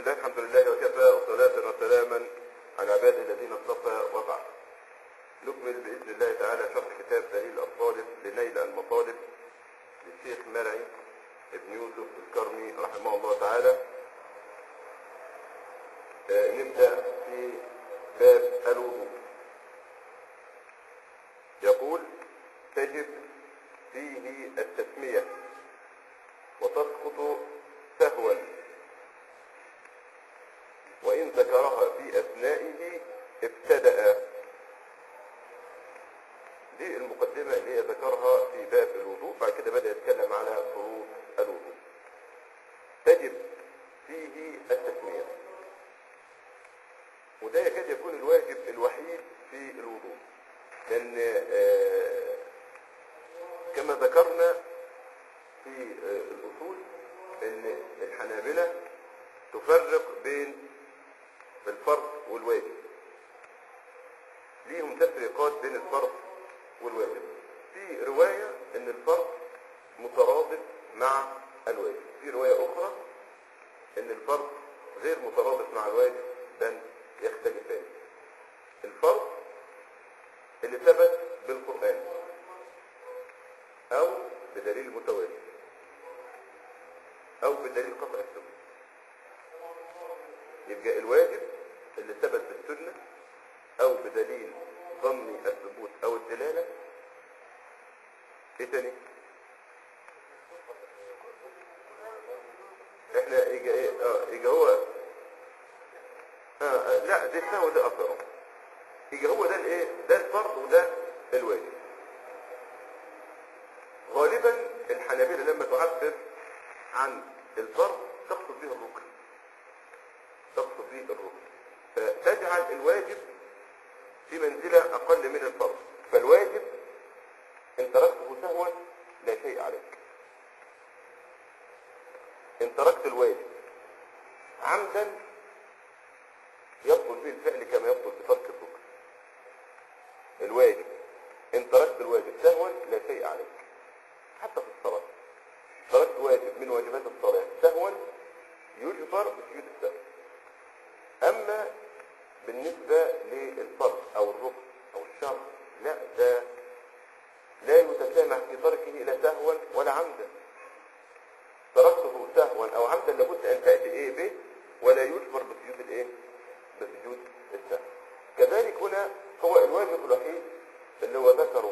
الله الحمد لله وكفى وصلاة وسلاما على عباده الذين اصطفى وبعد نكمل بإذن الله تعالى شرح كتاب دليل الطالب لنيل المطالب للشيخ مرعي ابن يوسف الكرمي رحمه الله تعالى آه، نبدأ في باب الوضوء يقول تجب فيه التسمية وتسقط سهوا وإن ذكرها في أثنائه ابتدأ دي المقدمة اللي هي ذكرها في باب الوضوء بعد كده بدأ يتكلم على فروض الوضوء تجب فيه التسمية وده يكاد يكون الواجب الوحيد في الوضوء لأن آه، كما ذكرنا في آه، الأصول أن الحنابلة تفرق بين الفرض والواجب ليهم تفريقات بين الفرض والواجب في رواية ان الفرض مترادف مع الواجب في رواية اخرى ان الفرض غير مترادف مع الواجب بل يختلفان الفرض اللي ثبت بالقرآن او بدليل متواتر او بدليل قطع السنة يبقى الواجب اللي ثبت بالسنة او بدليل ظني الثبوت او الدلالة ايه تاني احنا يجي ايه اه يجي هو آه آه لا ده السهو ده اثره يجي هو ده الايه ده الفرض وده الواجب غالبا الحنابلة لما تعبر عن الفرض تقصد به الركن تقصد به الركن فتجعل الواجب في منزلة أقل من الفرض فالواجب إن تركته سهوا لا شيء عليك إن تركت الواجب عمدا يبطل به الفعل كما يبطل بترك الركن الواجب إن تركت الواجب سهوا لا شيء عليك حتى في الصلاة تركت واجب من واجبات الصلاة سهوا يجبر بسجود السهو أما بالنسبة للفرض أو الركن أو الشرط لا ده لا يتسامح في تركه لا سهوا ولا عمدا تركته سهوا أو عمدا لابد أن تأتي إيه به ولا يجبر بسجود الإيه بسجود السهو كذلك هنا هو الواجب الوحيد اللي هو ذكره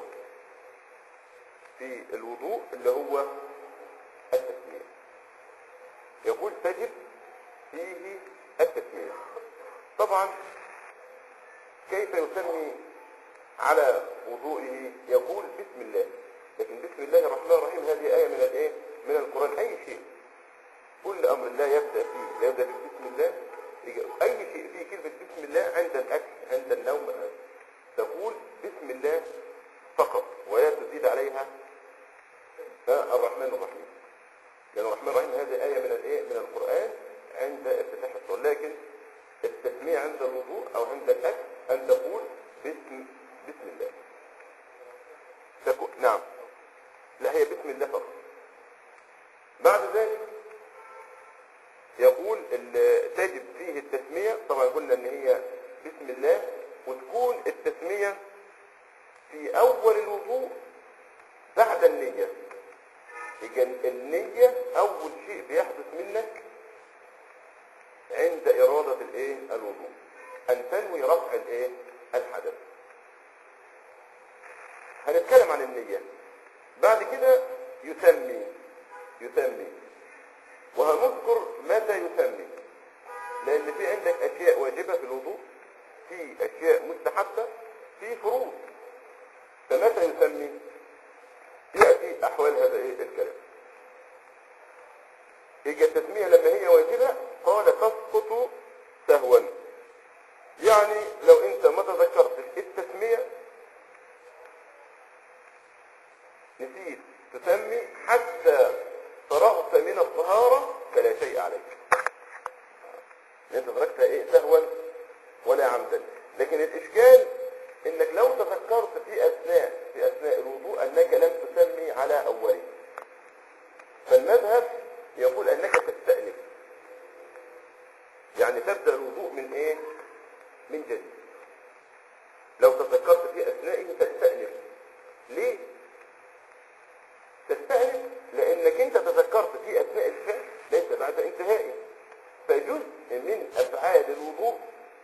في الوضوء اللي هو التسمية يقول تجب فيه التسمية طبعا كيف يسمي على وضوئه يقول بسم الله لكن بسم الله الرحمن الرحيم هذه آية من الايه من القرآن أي شيء كل أمر لا يبدأ فيه لا يبدأ فيه بسم الله أي شيء فيه كلمة بسم الله عند الأكل عند النوم تقول بسم الله فقط ولا تزيد عليها الرحمن الرحيم لأن الرحمن الرحيم هذه آية من الايه من القرآن عند افتتاح الصلاة لكن التسمية عند الوضوء او عند الاكل ان تقول بسم بسم الله تقول نعم لا هي بسم الله فقط بعد ذلك يقول ال- تجب فيه التسمية طبعا قلنا ان هي بسم الله وتكون التسمية في اول الوضوء بعد النية يبقى النية اول شيء بيحدث منك عند إرادة الإيه الوضوء أن تنوي رفع الإيه الحدث هنتكلم عن النية بعد كده يسمي يسمي وهنذكر متى يسمي لأن في عندك أشياء واجبة في الوضوء في أشياء مستحبة في فروض فمتى يسمي يأتي أحوال هذا إيه الكلام يجي التسمية لما هي واجبة قال تسقط سهوا يعني لو انت ما تذكرتش التسمية نسيت تسمي حتى فرغت من الطهارة فلا شيء عليك انت تركتها ايه سهوا ولا عمدا لكن الاشكال انك لو تذكرت في اثناء في اثناء الوضوء انك لم تسمي على اوله فالمذهب يقول انك تستأنف يعني تبدأ الوضوء من ايه من جديد لو تذكرت في اثنائه تستأنف ليه تستأنف لانك انت تذكرت في اثناء الفعل ليس بعد انتهائه فجزء من افعال الوضوء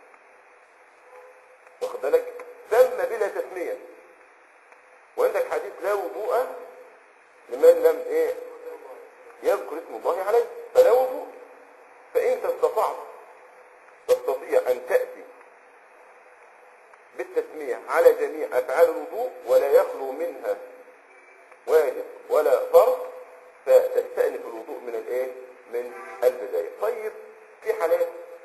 واخد بالك تم بلا تسمية وعندك حديث لا وضوء لمن لم ايه يذكر اسم الله عليه فلا وضوء فانت استطعت تستطيع ان تأتي بالتسمية على جميع افعال الوضوء ولا يخلو منها واجب ولا فرض فتستأنف الوضوء من الايه من البداية طيب في حالات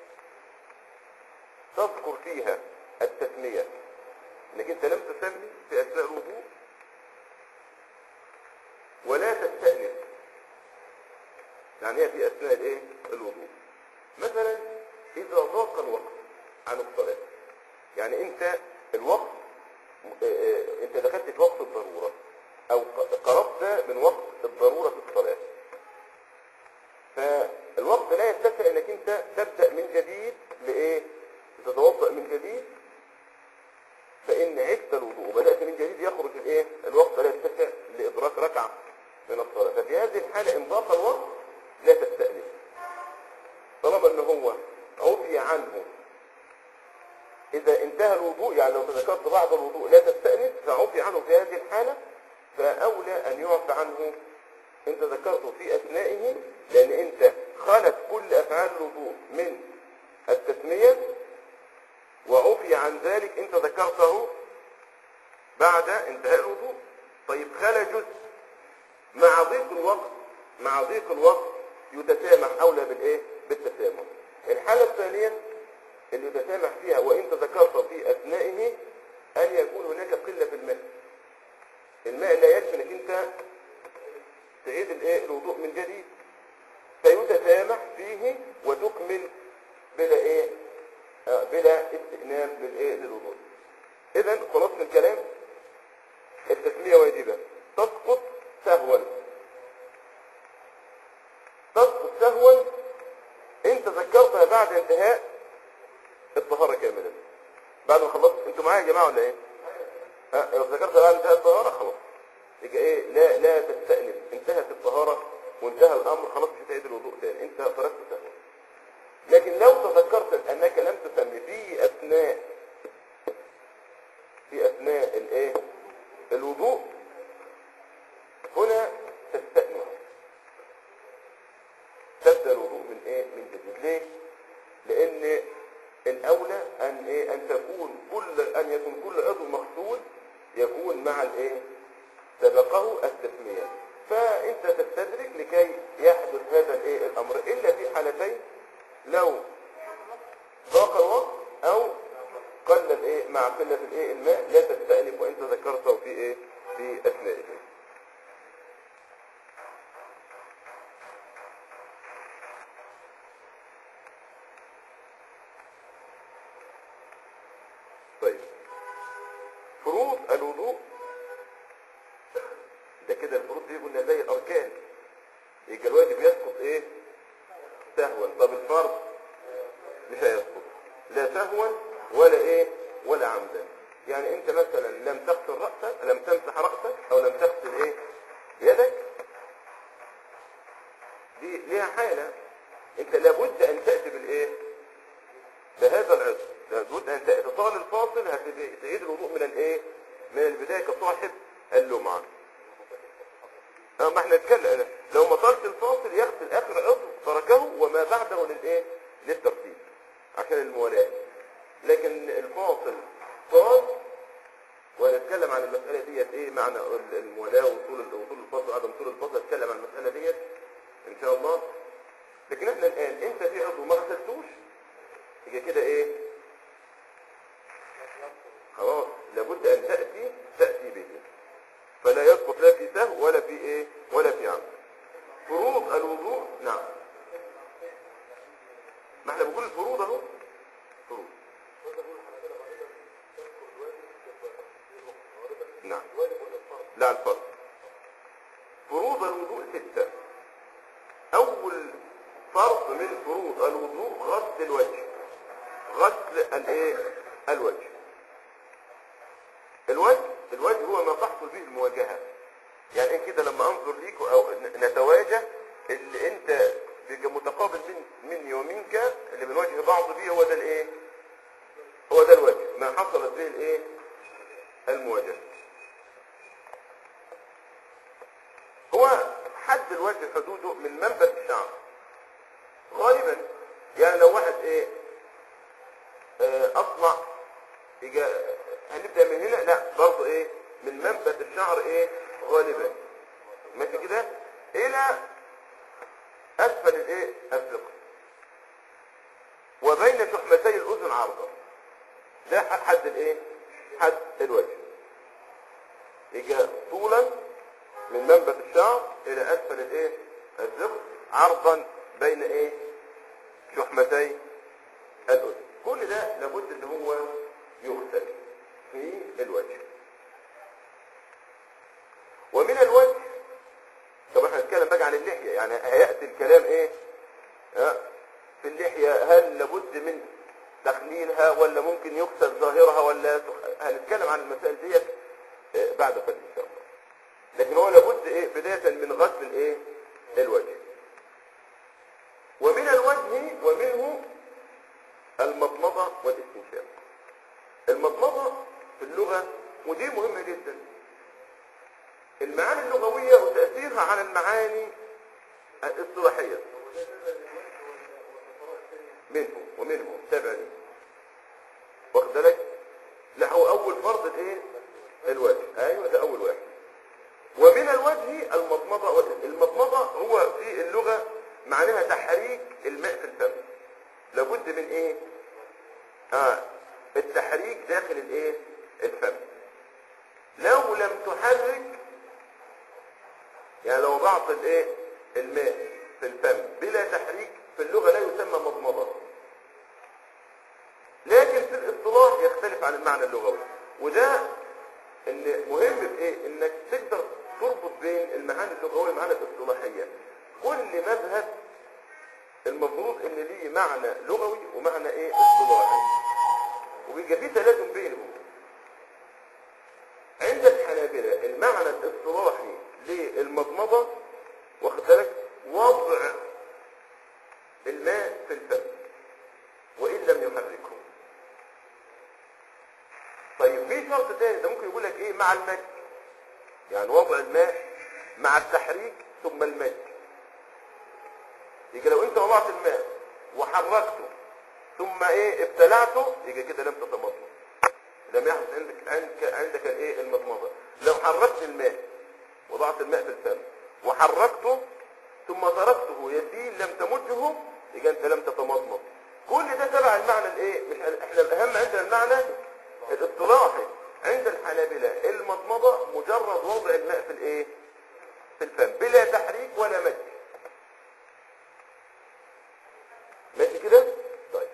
تذكر فيها التسمية انك انت لم تسمي في اثناء الوضوء ولا تستأنف يعني هي في اثناء الايه الوضوء مثلا اذا ضاق الوقت عن الصلاة يعني انت الوقت اه، اه، انت دخلت في وقت الضرورة او ق- قربت من وقت الضرورة في الصلاة فالوقت لا يتسع انك انت تبدأ من جديد لايه تتوضأ من جديد فإن عدت الوضوء وبدأت من جديد يخرج الايه الوقت لا يتسع لإدراك ركعة من الصلاة ففي هذه الحالة إن ضاق الوقت لا تستأنف طالما ان هو عفي عنه إذا انتهى الوضوء يعني لو تذكرت بعض الوضوء لا تستأنف فعفي عنه في هذه الحالة فأولى أن يعفى عنه انت ذكرته في أثنائه لأن انت خلت كل أفعال الوضوء من التسمية وعفي عن ذلك انت ذكرته بعد انتهاء الوضوء طيب خلى جزء مع ضيق الوقت مع ضيق الوقت يتسامح اولى بالايه بالتسامح الحالة الثانية اللي يتسامح فيها وانت ذكرت في اثنائه ان يكون هناك قلة في الماء الماء لا يكفي انك انت تعيد الايه الوضوء من جديد فيتسامح فيه وتكمل بلا ايه آه، بلا استئناف للايه للوضوء اذا خلاصة الكلام التسمية واجبة تسقط سهوا تسقط سهوا انت ذكرتها بعد انتهاء الطهارة كاملة بعد ما خلصت انتوا معايا يا جماعة ولا ايه ها لو ذكرتها بعد انتهاء الطهارة خلاص يبقى ايه لا لا تستأنف انتهت الطهارة وانتهى الامر خلاص مش هتعيد الوضوء تاني انت تركت سهوا لكن لو تذكرت انك لم تسمي في اثناء في اثناء الايه الوضوء هنا تستأنف تبدأ الوضوء من ايه من جديد ليه لان الاولى ان ايه ان تكون كل ان يكون كل عضو مغسول يكون مع الايه سبقه التسمية فانت تستدرك لكي يحدث هذا الايه الامر الا في حالتين لو ضاق الوقت او قل الايه مع قلة الايه الماء لا تستأنف وانت ذكرته في ايه في اثنائه طيب فروض الوضوء ده كده الفروض دي قلنا زي الاركان يبقى الواجب يسقط ايه سهوا طب الفرض مش هيسقط لا سهوا ولا ايه ولا عمدا يعني انت مثلا لم تغسل رأسك لم تمسح رأسك او لم تغسل ايه يدك دي ليها حالة انت لابد ان تأتي بالايه بهذا العضو لابد ان تأتي طال الفاصل هتعيد الوضوء من الايه من البداية كصاحب اللمعة اه ما احنا نتكلم لو ما طالش الفاصل يغسل اخر عضو تركه وما بعده للايه للترتيب عشان الموالاة لكن الفاصل طال ونتكلم عن المسألة ديت ايه معنى الموالاة وطول وطول الفاصل عدم طول الفاصل نتكلم عن المسألة ديت ان شاء الله لكن احنا الان انت في عضو ما غسلتوش يبقى كده ايه خلاص لابد ان تأتي تأتي به فلا يسقط لا في سهو ولا في ايه ولا في عمد فروض الوضوء نعم ما احنا بنقول الفروض اهو فروض نعم لا الفرض فروض الوضوء ستة اول فرض من فروض الوضوء غسل الوجه غسل الايه الوجه الوجه الوجه هو ما تحصل به المواجهه يعني إيه كده لما انظر ليك او نتواجه اللي انت بيبقى متقابل من مني ومنك اللي بنواجه بعض بيه هو ده الايه هو ده الوجه ما حصلت به الايه المواجهه هو حد الوجه حدوده من منبت الشعر غالبا يعني لو واحد ايه آه، اصنع يجا هنبدا من هنا لا برضه ايه من منبت الشعر ايه غالبا ماشي كده الى اسفل الايه الذقن وبين شحمتي الاذن عرضا ده حد الايه حد الوجه يجي طولا من منبت الشعر الى اسفل الايه الذقن عرضا بين ايه شحمتي الاذن كل ده لابد ان هو يغسل في الوجه ومن الوجه طب احنا هنتكلم بقى عن اللحيه يعني هياتي الكلام ايه ها في اللحيه هل لابد من تخليلها ولا ممكن يغسل ظاهرها ولا تخ- هنتكلم عن المسائل ديت آه، بعد قليل ان شاء الله لكن هو لابد ايه بدايه من غسل الايه الوجه ومن الوجه ومنه المضمضه والاستنشاق المضمضه في اللغه ودي مهمه جدا المعاني اللغويه وتاثيرها على المعاني الاصطلاحيه منه ومنه تابعني واخد بالك لا هو اول فرض الايه الوجه ايوه ده اول واحد ومن الوجه المضمضه وال- المضمضه هو في اللغه معناها تحريك الماء في الفم لابد من ايه اه التحريك داخل الايه الفم لو لم تحرك يعني لو ضعت الايه الماء في الفم بلا تحريك في اللغه لا يسمى مضمضه لكن في الاصطلاح يختلف عن المعنى اللغوي وده ان مهم في ايه انك تقدر تربط بين المعاني اللغويه والمعاني الاصطلاحيه كل مذهب المفروض ان ليه معنى لغوي ومعنى ايه اصطلاحي وبيبقى في تلازم بينهم عند الحنابلة المعنى الاصطلاحي للمضمضة واخد بالك وضع الماء في الفم وإن لم يحركه طيب في شرط تاني ده ممكن يقول لك ايه مع المد يعني وضع الماء مع التحريك ثم المد يجي لو انت وضعت الماء وحركته ثم ايه ابتلعته يجي كده لم تتمضمض لم يحدث عندك عندك عندك الايه المضمضه لو حركت الماء وضعت الماء في الفم وحركته ثم تركته يسيل لم تمده يبقى انت لم تتمضمض كل ده تبع المعنى الايه مش احنا الاهم عندنا المعنى الاصطلاحي عند الحنابلة المضمضة مجرد وضع الماء في الايه في الفم بلا تحريك ولا مد ماشي كده طيب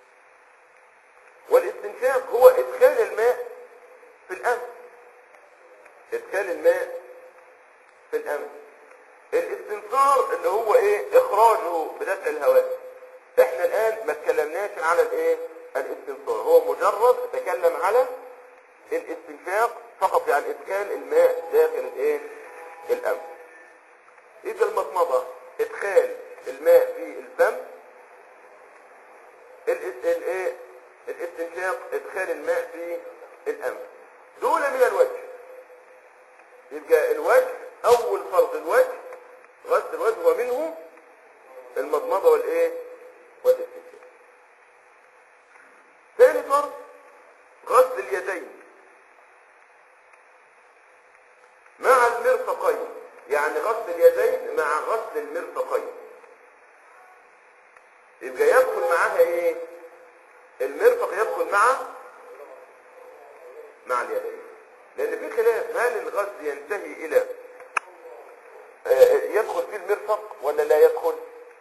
والاستنشاق هو ادخال الماء في الانف ادخال الماء في الانف الاستنثار اللي هو ايه اخراجه بدفع الهواء احنا الان ما اتكلمناش على الايه الاستنثار هو مجرد تكلم على الاستنشاق فقط يعني ادخال الماء داخل الايه الانف اذا المضمضه ادخال الماء في الفم الاس- الايه الاستنشاق ادخال الماء في الانف دول من الوجه يبقى الوجه اول فرض الوجه غسل الوجه ومنه المضمضه والايه والاستنشاق ثاني فرض غسل اليدين مع المرفقين يعني غسل اليدين مع غسل المرفقين يبقى يدخل معاها ايه المرفق يدخل مع مع اليدين لان في خلاف هل الغسل ينتهي الى آه، يدخل فيه المرفق ولا لا يدخل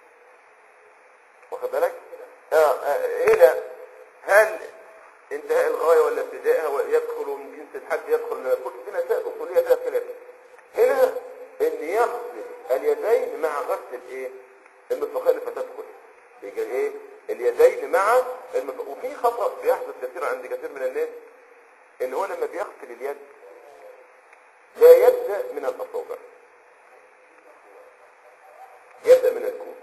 واخد بالك آه آه، الى هل انتهاء الغايه ولا ابتدائها ويدخل من جنس الحد يدخل ولا يدخل في مسائل اصوليه فيها خلاف هنا ان يغسل اليدين مع غسل الايه المرفقين فتدخل اليدين مع المف... وفي خطأ بيحدث كثيرا عند كثير من الناس ان هو لما بيغسل اليد لا يبدأ من الأصابع يبدأ من الكوع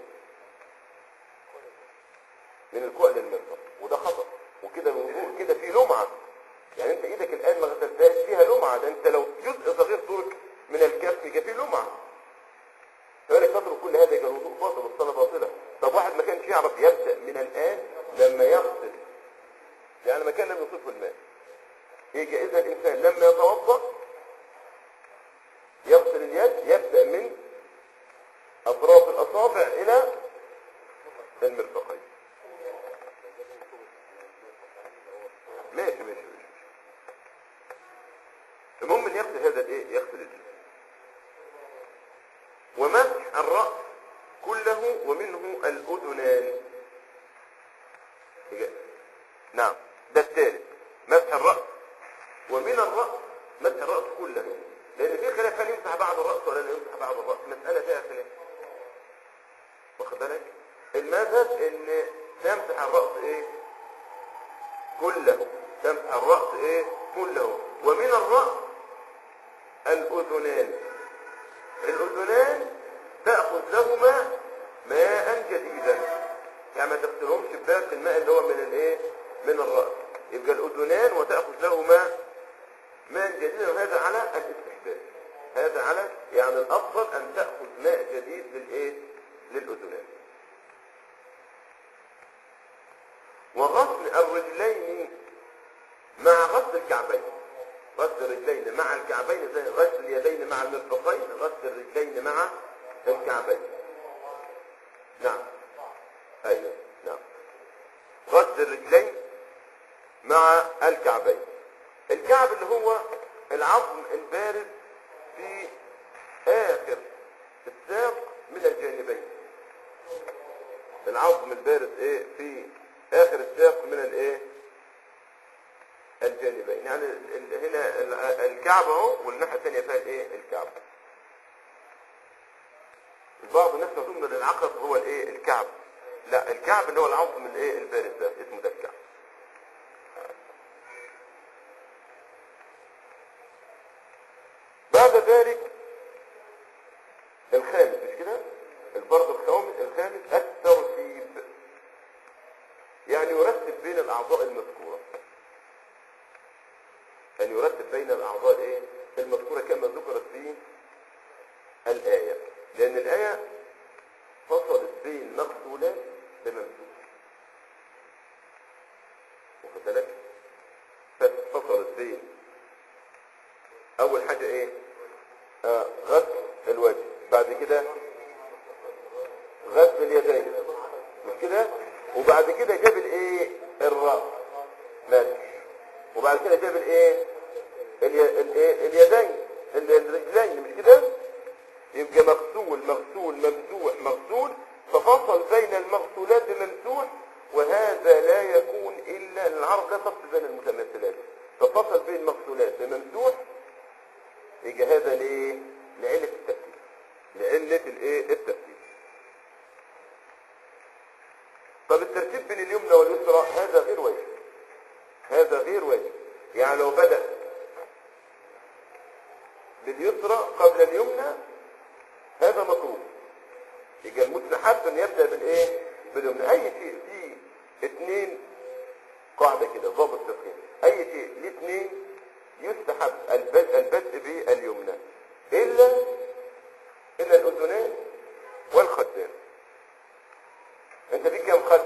من الكوع للمرفق وده خطأ وكده الوضوء كده فيه لمعة يعني انت ايدك الان ما غسلتهاش فيها لمعة ده انت لو جزء صغير ترك من الكف يبقى فيه لمعة فذلك تترك كل هذا يبقى الوضوء باطل والصلاة باطلة طب واحد ما كانش يعرف يبدأ من الآن لما يغسل يعني مكان لم يصفه الماء يجي إذا الإنسان لما يتوضأ يغسل اليد يبدأ من أطراف الأصابع إلى المرفقين ماشي ماشي ماشي المهم ان يغسل هذا الايه يغسل الجسم ومسح الرأس كله ومنه الأذنان إجابة. نعم ده الثالث مسح الرأس ومن الرأس مسح الرأس كله لأن في خلاف هل يمسح بعض الرأس ولا لا يمسح بعض الرأس مسألة فيها خلاف واخد بالك المذهب ان تمسح الرأس ايه كله تمسح الرأس ايه كله ومن الرأس الأذنان الأذنان تأخذ لهما ماء جديدا يعني ما تغسلهمش بباقي الماء اللي هو من الايه من الرأس يبقى الأذنان وتأخذ لهما ماء جديدا وهذا على الاستحباب هذا على يعني الأفضل أن تأخذ ماء جديد للايه للأذنان وغسل الرجلين مع غسل الكعبين غسل الرجلين مع الكعبين زي غسل اليدين مع المرفقين غسل الرجلين مع الكعبين نعم ايوه نعم غسل الرجلين مع الكعبين الكعب اللي هو العظم البارز في اخر الساق من الجانبين العظم البارز ايه في اخر الساق من الايه الجانبين يعني ال- ال- هنا ال- الكعب اهو والناحيه الثانيه فيها الايه الكعب بعض الناس تظن ان العقب هو الايه الكعب لا الكعب اللي هو العظم الايه البارز ده اسمه ده الكعب بعد ذلك الخامس مش كده الفرض الخامس الخامس الترتيب يعني يرتب بين الاعضاء المذكوره أن يرتب بين الأعضاء إيه؟ المذكورة كما ذكرت في الآية لأن الآية فصلت بين مغسولات بممسوك واخد بالك؟ فصلت بين أول حاجة إيه؟ آه غسل الوجه بعد كده غسل اليدين مش كده؟ وبعد كده جاب الإيه؟ الرأس مسح وبعد كده جاب الايه الي- الايه اليدين ال- الرجلين مش كده يبقى مغسول مغسول ممسوح مغسول ففصل بين المغسولات بممسوح وهذا لا يكون الا العرب لا تفصل بين المتماثلات ففصل بين المغسولات بممسوح يبقى هذا ليه لعلة الترتيب لعلة الايه الترتيب طب الترتيب بين اليمنى واليسرى هذا غير واجب هذا غير واجب يعني لو بدأ باليسرى قبل اليمنى هذا مطلوب يبقى المستحب ان يبدأ بالايه باليمنى اي شيء فيه اثنين قاعدة كده ضابط فقهي اي شيء ليه اثنين يستحب البدء, البدء باليمنى الا الا الاذنين والخدان انت فيك كم خد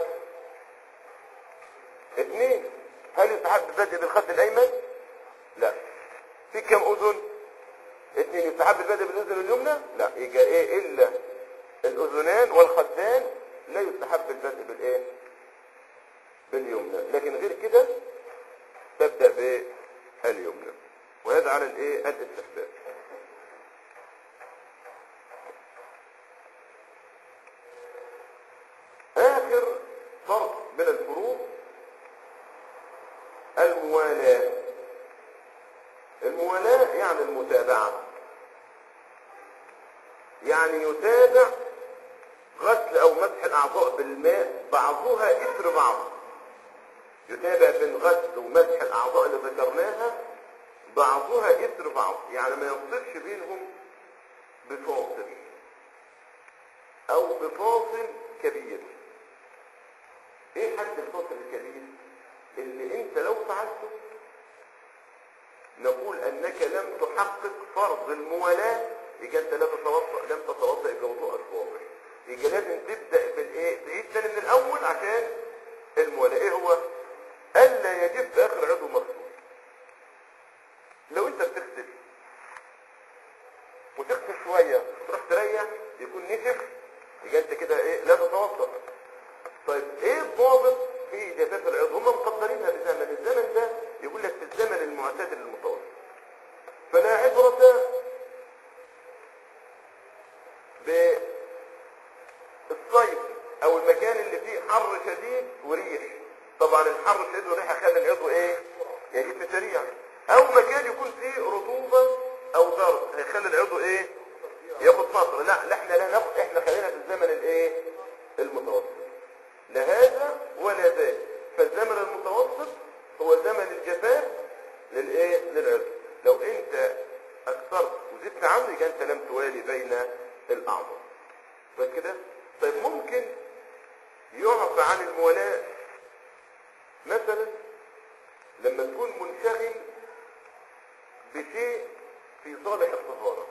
اثنين هل يستحب البدء بالخد الايمن لا في كم اذن اثنين يستحب البدء بالاذن اليمنى لا يبقى ايه الا الاذنان والخدان لا يستحب البدء بالايه باليمنى لكن غير كده تبدا باليمنى وهذا على الايه الاستحباب اخر فرض من الفروض الموالاة الموالاة يعني المتابعة يعني يتابع غسل او مسح الاعضاء بالماء بعضها اثر بعض يتابع بين غسل ومسح الاعضاء اللي ذكرناها بعضها اثر بعض يعني ما يفصلش بينهم بفاصل او بفاصل كبير ايه حد الفاصل الكبير اللي انت لو فعلته نقول انك لم تحقق فرض الموالاة يبقى انت لا تتوضا لم تتوضا يبقى وضوءك واضح يبقى لازم تبدا بالايه تعيد تاني من الاول عشان الموالاة ايه هو الا يجب اخر عضو مغسول لو انت بتغسل وتغسل شويه تروح تريح يكون نشف يبقى انت كده ايه لا تتوضا طيب ايه الضابط في جفاف العضو هم مقدرينها بزمن الزمن ده يقول لك في الزمن المعتدل المتوسط فلا عبرة بالصيف او المكان اللي فيه حر شديد وريح طبعا الحر الشديد والريح خلى العضو ايه يجف سريع او مكان يكون فيه رطوبة او برد هيخلي العضو ايه ياخد فترة لا لا احنا لا ناخد احنا خلينا في الزمن الايه المتوسط لا هذا ولا ذاك فالزمن المتوسط هو زمن الجفاف للايه للعضو لو انت اكثرت وزدت عنه يبقى انت لم توالي بين الاعضاء بس كده طيب ممكن يعفى عن المولاة مثلا لما تكون منشغل بشيء في صالح الطهارة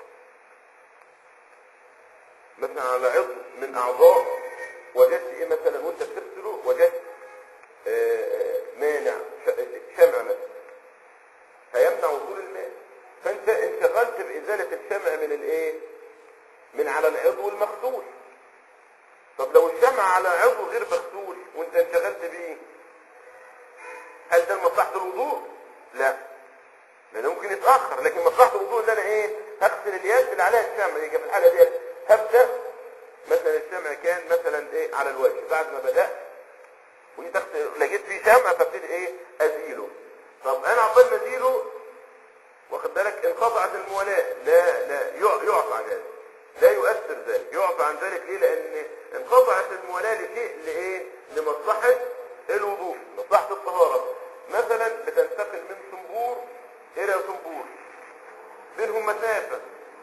مثلا على عضو من اعضاء وجدت ايه مثلا وانت بتغسله وجدت آه، آه، مانع ش- شمع مثلا هيمنع وصول الماء فانت انشغلت بازالة الشمع من الايه من على العضو المغسول طب لو الشمع على عضو غير مغسول وانت انشغلت بيه هل ده مصلحة الوضوء لا لانه ممكن يتأخر لكن مصلحة الوضوء ان انا ايه هغسل اليد اللي عليها الشمع يبقى في الحالة ديت هبدأ مثلا الشمع كان مثلا ايه على الوجه بعد ما بدأت وانت تغسل- لقيت فيه شمع فابتدي ايه ازيله طب انا عقبال ما ازيله واخد بالك انقطعت المولاة لا لا يع- يعفى عن هذا لا يؤثر ذلك يعفى عن ذلك ليه لان انقطعت المولاة لشيء لايه لمصلحة الوضوء مصلحة الطهارة مثلا بتنتقل من صنبور الى صنبور بينهم مسافة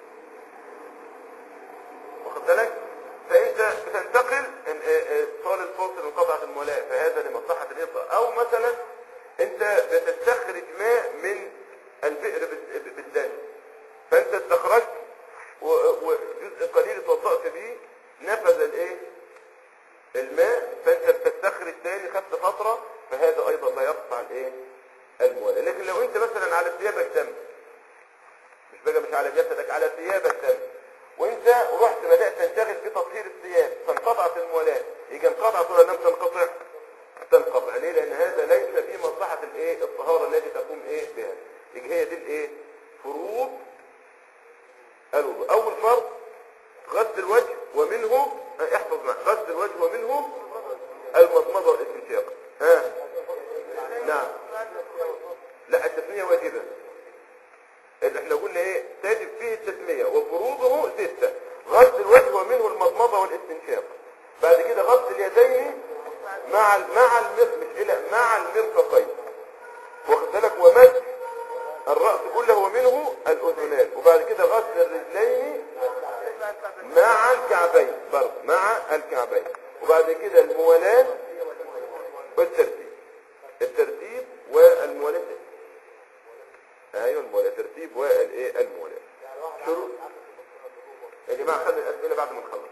واخد بالك فانت بتنتقل ان- اه- اه طال الفاصل انقطعت المولاة فهذا لمصلحة الإطلاق او مثلا انت بتستخرج ماء من البئر بال- بالدم فانت استخرجت و- وجزء قليل اتوضأت به نفذ الايه الماء فانت بتستخرج تاني خدت فترة فهذا ايضا لا يقطع الايه المولاة لكن لو انت مثلا على ثيابك دم مش بقى مش على جسدك على ثيابك دم وانت رحت بدأت تنشغل في تطهير الثياب فانقطعت المولاة يجي انقطعت ولا لم تنقطع تنقطع ليه لان هذا ليس في مصلحة الايه الطهارة التي تقوم ايه بها يجي هي دي الايه فروض الوضوء اول فرض غسل الوجه ومنه اه، احفظ معي غسل الوجه ومنه المضمضة والاستنشاق ها نعم لا التسمية واجبة اللي احنا قلنا ايه تجب فيه التسمية وفروضه ستة غسل الوجه ومنه المضمضة والاستنشاق بعد كده غسل اليدين مع ال- مع المرفق مش الى مع المرفقين واخد بالك ومسح الرأس كله ومنه الأذنان وبعد كده غسل الرجلين مع الكعبين برضه مع الكعبين وبعد كده الموالاة والترتيب الترتيب والموالاة ايوه الموالاة ترتيب والايه الموالاة شروط يا جماعة خلي الأسئلة بعد ما نخلص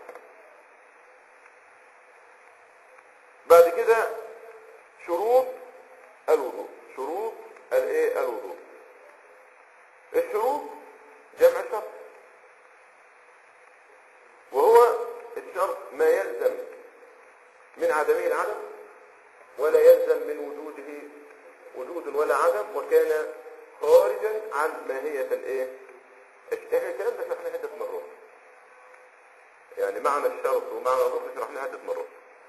بعد كده شروط الوضوء شروط الايه الوضوء الشروط جمع شرط وهو الشرط ما يلزم من عدمه العدم ولا يلزم من وجوده وجود ولا عدم وكان خارجا عن ماهية الايه احنا الكلام ده شرحناه عدة مرات يعني معنى الشرط ومعنى الركن شرحناه عدة مرات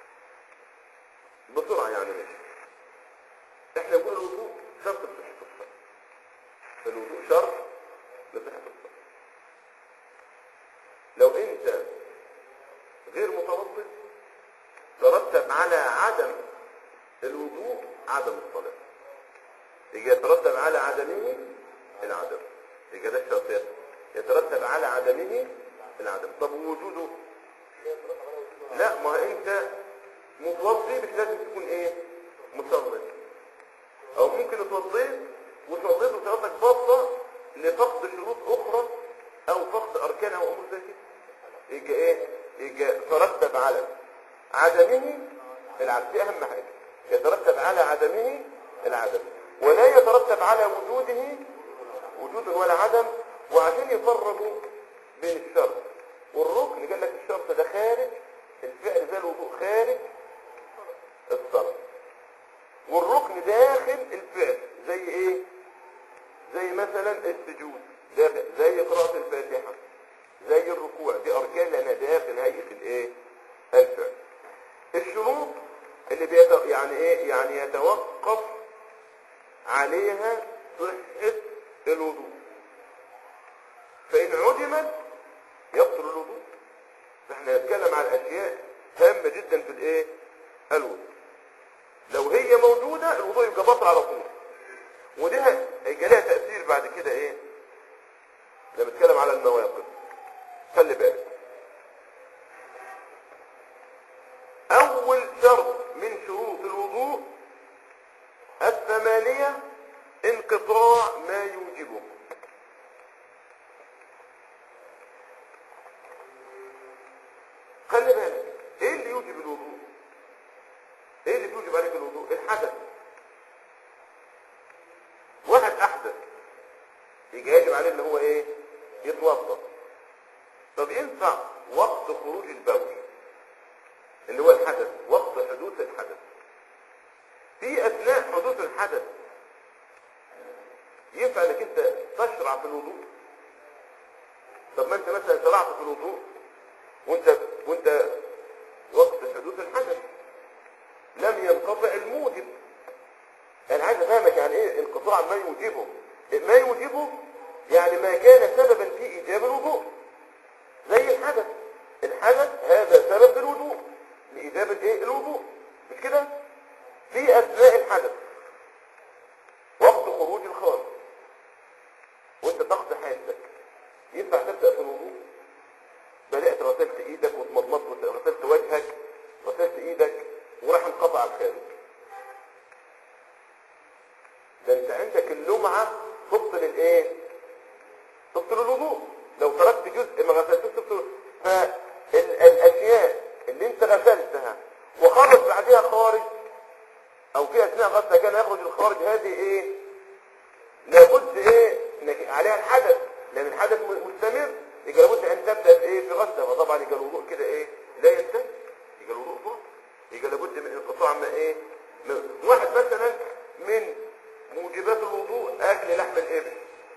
بسرعة يعني ماشي احنا نقول الوضوء شرط لصحة الصلاة الوضوء شرط لصحة الصلاة لو انت غير متوضئ على عدم الوضوء عدم الصلاة يجي يترتب على عدمه العدم يجي ده الشرطين يترتب على عدمه العدم طب وجوده لا ما انت متوضي مش لازم تكون ايه مصلي او ممكن اتوضيت وصليت وصلاتك باطله لفقد شروط اخرى او فقد اركان او امور زي كده يجي ايه يجي ترتب على عدمه العدم دي اهم حاجه يترتب على عدمه العدم ولا يترتب على وجوده وجود ولا عدم وعشان يفرقوا بين الشرط والركن قال لك الشرط ده خارج الفعل زي الوضوء خارج الصلاة والركن داخل الفعل زي ايه زي مثلا السجود داخل زي قراءة الفاتحة زي الركوع دي اركان لانها داخل هيئة الايه الفعل الشروط اللي بيت... يعني ايه يعني يتوقف عليها صحة الوضوء فإن عدمت يبطل الوضوء فاحنا نتكلم عن أشياء هامة جدا في الايه الوضوء لو هي موجودة الوضوء يبقى بطل على طول ودي هيجي لها تأثير بعد كده ايه لما نتكلم على النواقض خلي بالك أول شرط من شروط الوضوء الثمانية انقطاع ما يوجبه خلي بالك ايه اللي يوجب الوضوء ايه اللي بيوجب عليك الوضوء الحدث واحد احدث يجي يجب عليه ان هو ايه يتوضا طب ينفع وقت خروج البول اللي هو الحدث وقت حدوث الحدث في اثناء حدوث الحدث ينفع انك انت تشرع في الوضوء طب ما انت مثلا شرعت في الوضوء وانت وانت وقت حدوث الحدث لم ينقطع الموجب انا عايز افهمك يعني ايه انقطاع ما يوجبه ما يوجبه يعني ما كان سببا في ايجاب الوضوء زي الحدث الحدث هذا سبب الوضوء لايجاب الايه الوضوء مش كده في اثناء الحدث وقت خروج الخارج وانت تقضي حاجتك ينفع تبدا في الوضوء بدات غسلت ايدك وتمضمضت غسلت وجهك غسلت ايدك وراح انقطع الخارج ده انت عندك اللمعه تبطل الايه تبطل الوضوء لو تركت جزء ما غسلتوش تبطل فالاشياء اللي انت غسلتها وخرج بعدها خارج او في اثناء غسلها كان يخرج الخارج هذه ايه لابد ايه انك عليها الحدث لان الحدث مستمر يبقى لابد ان تبدا بايه في غسله فطبعا يبقى الوضوء كده ايه لا ينتهي يبقى الوضوء فرض يبقى لابد من انقطاع ما ايه من واحد مثلا من موجبات الوضوء اكل لحم الابل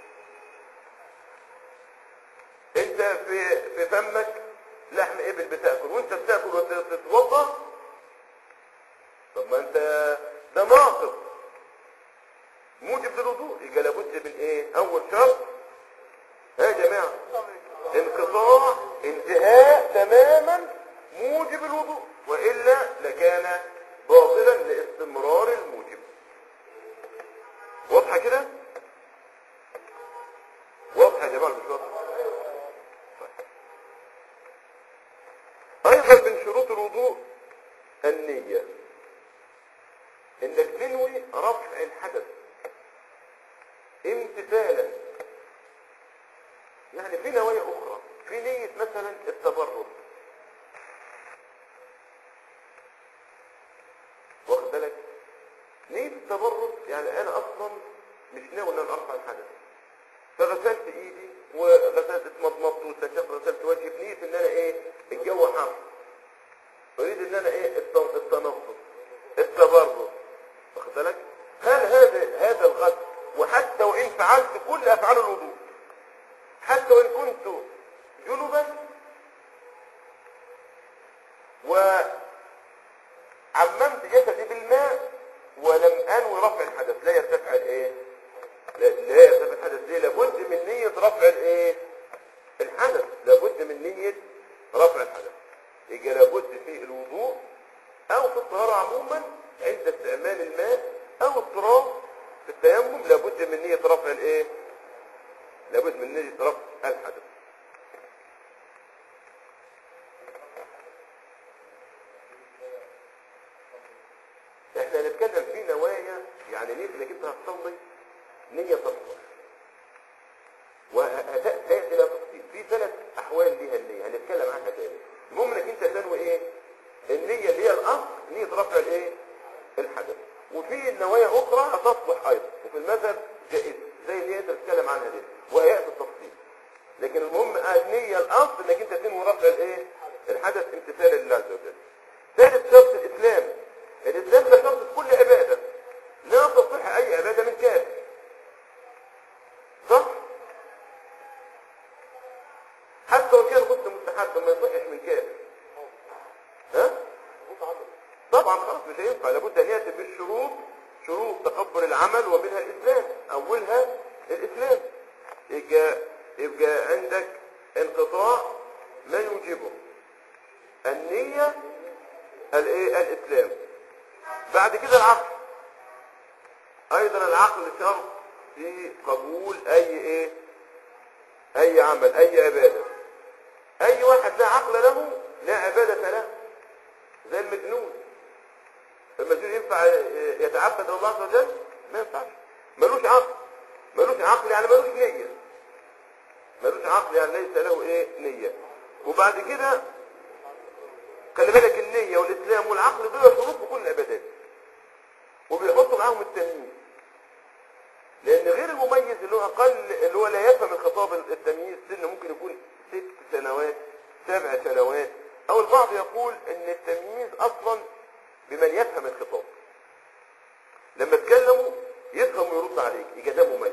انت في في فمك لحم ابل بتاكل وانت بتاكل وتتوضا طب ما انت ده ناقص موجب للوضوء يبقى لابد من ايه اول شرط ها يا جماعه انقطاع انتهاء تماما موجب الوضوء والا لكان باطلا لاستمرار الموجب واضحه كده واضحه يا جماعه مش واضحه ايضا من شروط الوضوء النيه انك تنوي رفع الحدث امتثالا يعني في نوايا اخرى في نية مثلا التبرد واخد بالك نية التبرد يعني انا اصلا مش ناوي ان انا ارفع الحدث فغسلت ايدي وغسلت اتمضمضت واستنشقت غسلت وجهي بنية ان انا ايه الجو حر اريد ان انا ايه الت- التنفس التبرد واخد بالك هل هذا هذا الغسل وحتى وان فعلت كل افعال الوضوء حتى وان كنت جنبا وعممت جسدي بالماء ولم انوي رفع الحدث لا يرتفع الايه لا, لا يرتفع الحدث ليه لابد من نية رفع الايه الحدث لابد من نية رفع الحدث يبقى لابد في الوضوء او او في الطهارة عموما عند استعمال الماء او التراب في التيمم لابد من نية رفع الايه لابد من نية رفع الحدث احنا هنتكلم في نوايا يعني نية انك انت هتصلي نية تطهر وهتأتي لها تفصيل في ثلاث احوال ليها النية هنتكلم عنها تاني المهم انك انت تنوي ايه النية اللي هي الاصل نية رفع الايه الحدث وفي النوايا اخرى هتصلح ايضا وفي المذهب جائز زي اللي انت بتتكلم عنها دي وهيأتي التفصيل لكن المهم النية الاصل انك انت تنوي رفع الايه الحدث امتثالا لله عز وجل ثالث شرط الاسلام الاسلام ده شرط في كل عبادة لا تصح اي عبادة من كافر صح حتى لو كان غسل مستحب ما يصحش من كافر ها طبعا خلاص مش هينفع لابد ان ياتي بالشروط شروط تقبل العمل ومنها الاسلام اولها الاسلام يبقى يبقى عندك انقطاع ما يوجبه النية الايه الاسلام بعد كده العقل ايضا العقل شرط في قبول اي ايه اي عمل اي عبادة اي واحد لا عقل له لا عبادة له زي المجنون المجنون ينفع يتعبد الله عز وجل ما ينفعش ملوش عقل ملوش عقل يعني ملوش نية ملوش عقل يعني ليس له ايه نية وبعد كده خلي بالك النية والاسلام والعقل دول شروط في كل العبادات وبيحطوا معاهم التمييز لان غير المميز اللي هو اقل اللي هو لا يفهم الخطاب التمييز سن ممكن يكون ست سنوات سبع سنوات او البعض يقول ان التمييز اصلا بمن يفهم الخطاب لما تكلموا يفهم ويرد عليك يبقى ده مميز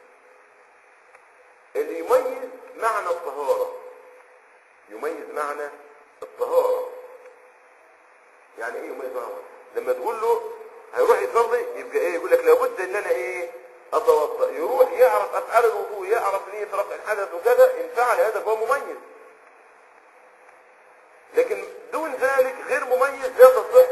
اللي يميز معنى الطهارة يميز معنى الطهارة يعني ايه يميز معنى لما تقول له هيروح يصلي يبقى ايه يقول لك لابد ان انا ايه اتوضا يروح يعرف افعال الوضوء يعرف نية رفع الحدث وكذا ان فعل هذا فهو مميز لكن دون ذلك غير مميز لا تصح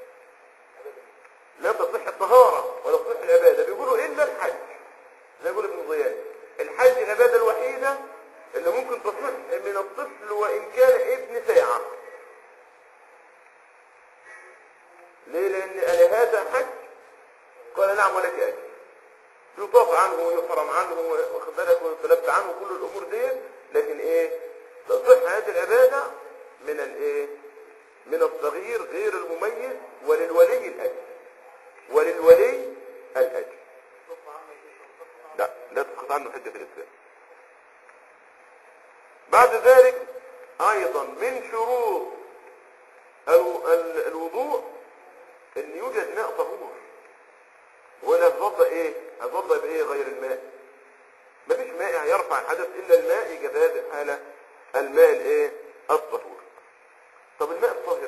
لا تصح الطهارة ولا تصح العبادة بيقولوا إلا الحج زي يقول ابن ضيان الحج العبادة الوحيدة اللي ممكن تصح من الطفل وإن كان ابن ساعة ليه لأن قال هذا حج قال نعم ولك أجر يطاف عنه ويحرم عنه واخد بالك ويتلبى عنه كل الأمور دي لكن إيه تصح هذه العبادة من الايه من الصغير غير المميز وللولي الاجر وللولي الاجر لا لا تسقط عنه حجة الاسلام بعد ذلك ايضا من شروط ال- ال- الوضوء ان يوجد ماء طهور ولا هتوضا ايه هتوضا بايه غير الماء مفيش ماء يرفع الحدث الا الماء يبقى في هذه الحاله الماء الايه الطهور طب الماء الطاهر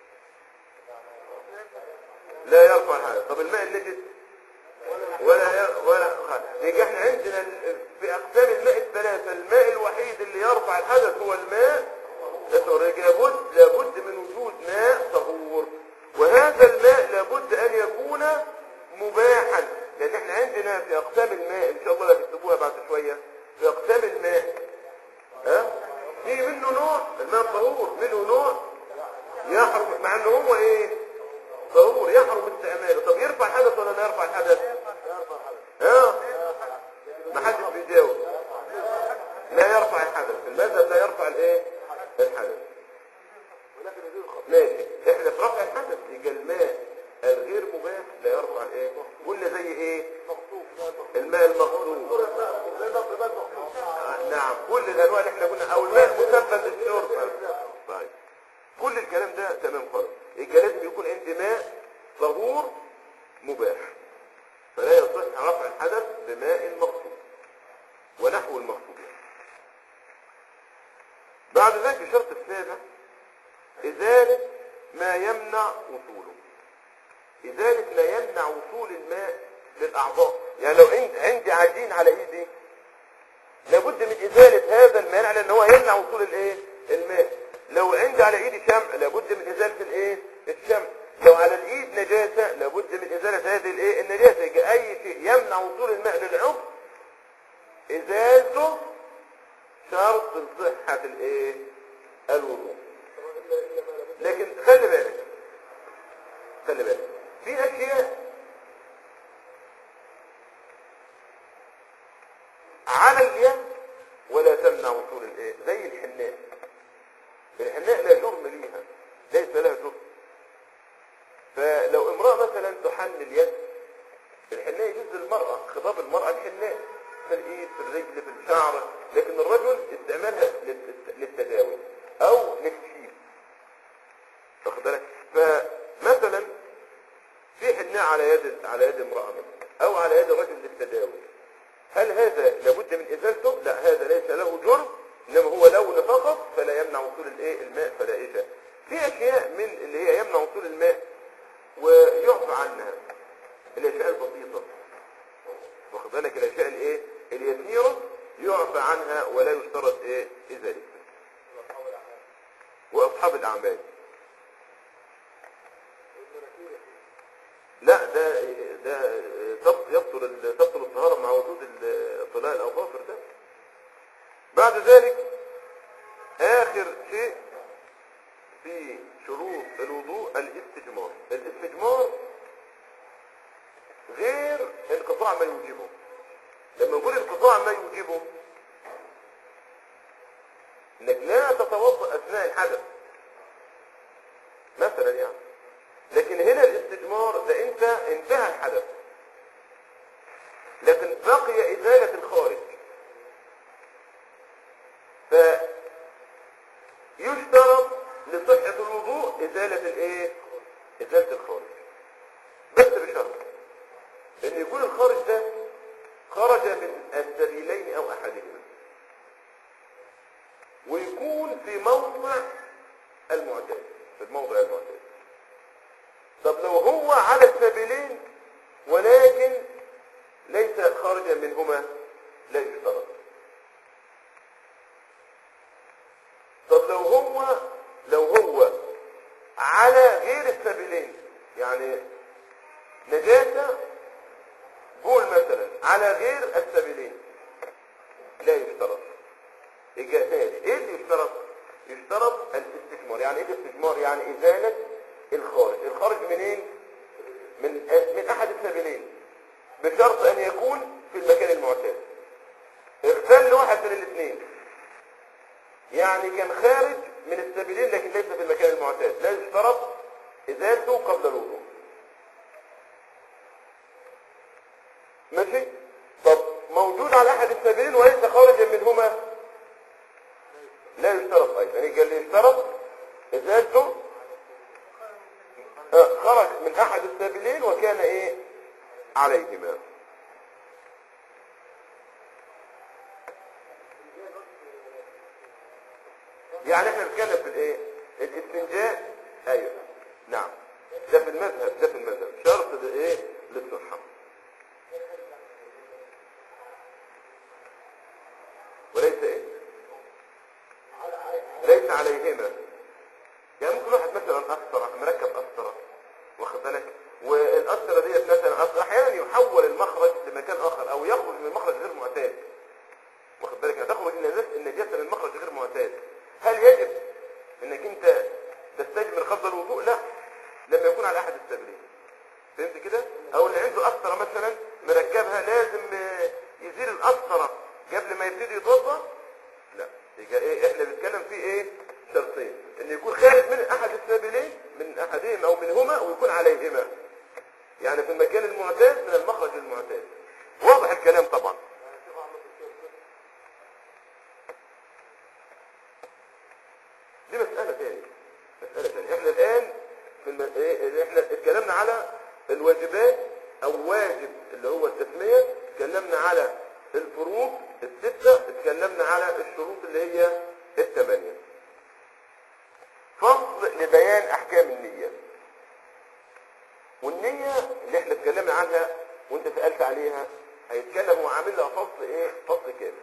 لا يرفع الحدث طب الماء النجس ولا ي... ولا يبقى احنا عندنا ال- في اقسام الماء الثلاثه الماء الوحيد اللي يرفع الحدث هو الماء الطهور يبقى لابد لابد من وجود ماء طهور وهذا الماء لابد ان يكون مباحا لان احنا عندنا في اقسام الماء ان شاء الله هتكتبوها بعد شويه في اقسام الماء ها في منه نوع الماء الطهور منه نوع يحرم مع انه هو ايه طهور يحرم استعماله طب يرفع الحدث ولا لا يرفع الحدث ها ما حدش بيجاوب لا يرفع الحدث المذهب لا يرفع الايه الحدث ماشي احنا في رفع الحدث يبقى الماء الغير مباح لا يرفع الايه قلنا زي ايه الماء المغصوب آه، نعم كل الانواع اللي احنا قلنا او الماء مسبب للشرب طيب كل الكلام ده تمام خالص يبقى لازم يكون عندي ماء طهور مباح فلا يصح رفع الحدث بماء مغصوب ونحو المغصوب بعد ذلك الشرط السابع ازاله ما يمنع وصوله ازاله ما يمنع وصول الماء للاعضاء يعني لو عند عندي عجين على ايدي لابد من ازاله هذا المانع لان هو يمنع وصول الايه الماء لو عندي على ايدي شمع لابد من ازاله الايه الشمع خلي بالك في اشياء على اليد ولا تمنع وصول الايه زي الحناء الحناء لا جرم ليها ليس لها جرم فلو امرأة مثلا تحن اليد الحناء يجوز للمرأة خضاب المرأة الحناء في الايد في الرجل في الشعر لكن الرجل استعمالها للت- للتداوي او للتشييد واخد بالك فمثلا في حناء على يد على يد امرأة مثلا او على يد رجل للتداوي هل هذا لابد من ازالته لا هذا ليس له جرم انما هو لون فقط فلا يمنع وصول الايه الماء فلا ايه في اشياء من اللي هي يمنع وصول الماء ويعفى عنها الاشياء البسيطه واخد بالك الاشياء الايه اليسيره يعفى عنها ولا يشترط ايه ازالتها واصحاب الاعمال لا ده ده تب- يبطل ال- تبطل الطهارة مع وجود ال- طلاء الأظافر ده بعد ذلك آخر شيء في شروط الوضوء الاستجمار الاستجمار غير انقطاع ما يوجبه لما نقول انقطاع ما يوجبه انك لا تتوضا اثناء الحدث مثلا يعني لكن هنا الاستجمار ده انت انتهى الحدث لكن بقي ازالة الخارج فيشترط لصحة الوضوء ازالة الايه ازالة الخارج بس بشرط ان يكون الخارج ده خرج من السبيلين او احدهما ويكون في موضع المعتاد في الموضع المعتاد طب لو هو على السبيلين ولكن ليس خارجا منهما لا يشترط طب لو هو لو هو على غير السبيلين يعني نجاسة بول مثلا على غير السبيلين لا يشترط إجازات ايه اللي يشترط يشترط الاستثمار يعني ايه الاستثمار يعني ازالة الخارج الخارج منين من من احد السبيلين بشرط ان يكون في المكان المعتاد اغتال واحد من الاثنين يعني كان خارج من السبيلين لكن ليس في المكان المعتاد لا يشترط ازالته قبل الوضوء ماشي طب موجود على احد السبيلين وليس خارجا منهما لا يشترط ايضا يعني قال لي يشترط ازالته آه، خرج من احد السبيلين وكان ايه عليهما يعني احنا بنتكلم في الايه الاستنجاء ايوه نعم ده في المذهب ده في المذهب شرط لايه للصحه وليس ايه ليس عليهما يعني ممكن واحد مثلا أسطرة مركب أسطرة واخد بالك والأسطرة ديت مثلا أصل أحيانا يحول المخرج لمكان آخر أو يخرج من مخرج غير معتاد واخد بالك هتخرج النجاسة النجاسة من مخرج غير معتاد هل يجب انك انت تستجمر قبل الوضوء لا لما يكون على احد السبيلين فهمت كده او اللي عنده قسطره مثلا مركبها لازم آه، يزيل القسطره قبل ما يبتدي يتوضا لا يبقى ايه احنا بنتكلم في ايه شرطين ان يكون خارج من احد السبيلين من احدهما او منهما ويكون عليهما يعني في المكان المعتاد من المخرج المعتاد واضح الكلام طبعا دي مسألة تاني مسألة تاني احنا الآن في الم... إيه، احنا اتكلمنا على الواجبات او واجب اللي هو التسمية اتكلمنا على الفروض الستة اتكلمنا على الشروط اللي هي الثمانية فصل لبيان احكام النية والنية اللي احنا اتكلمنا عنها وانت سألت عليها هيتكلم وعامل لها فصل ايه فصل كامل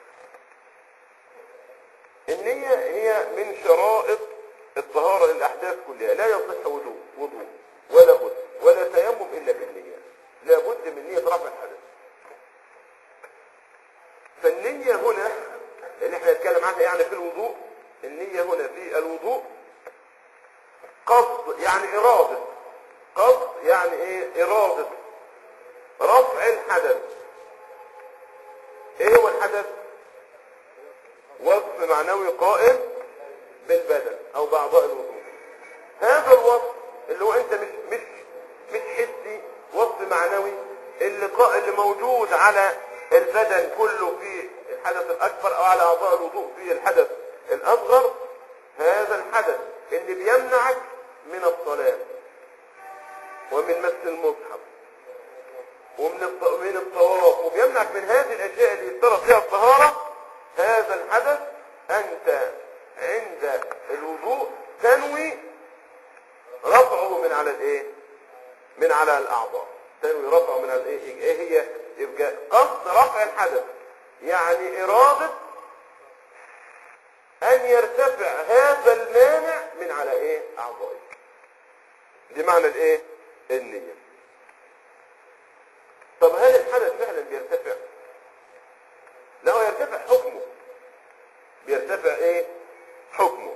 النية هي من شرائط الطهارة للأحداث كلها لا يصح وضوء وضوء ولا غسل ولا تيمم إلا بالنية لابد من نية رفع الحدث فالنية هنا اللي احنا نتكلم عنها يعني في الوضوء النية هنا في الوضوء قصد يعني إرادة قصد يعني ايه ارادة رفع الحدث ايه هو الحدث وصف معنوي قائم بالبدن او باعضاء الوضوء هذا الوصف اللي هو انت مش مش مش حسي وصف معنوي اللي قا- اللي موجود على البدن كله في الحدث الاكبر او على اعضاء الوضوء في الحدث الاصغر هذا الحدث اللي بيمنعك من الصلاه ومن مس المصحف ومن الط- من الطواف وبيمنعك من هذه الاشياء اللي يفترض فيها الطهاره هذا الحدث انت عند الوضوء تنوي رفعه من على الايه من على الاعضاء تنوي رفعه من على الايه ايه هي يبقى قصد رفع الحدث يعني اراده ان يرتفع هذا المانع من على ايه اعضائك دي معنى الايه النيه طب هل الحدث فعلا بيرتفع لا هو يرتفع حكمه بيرتفع ايه حكمه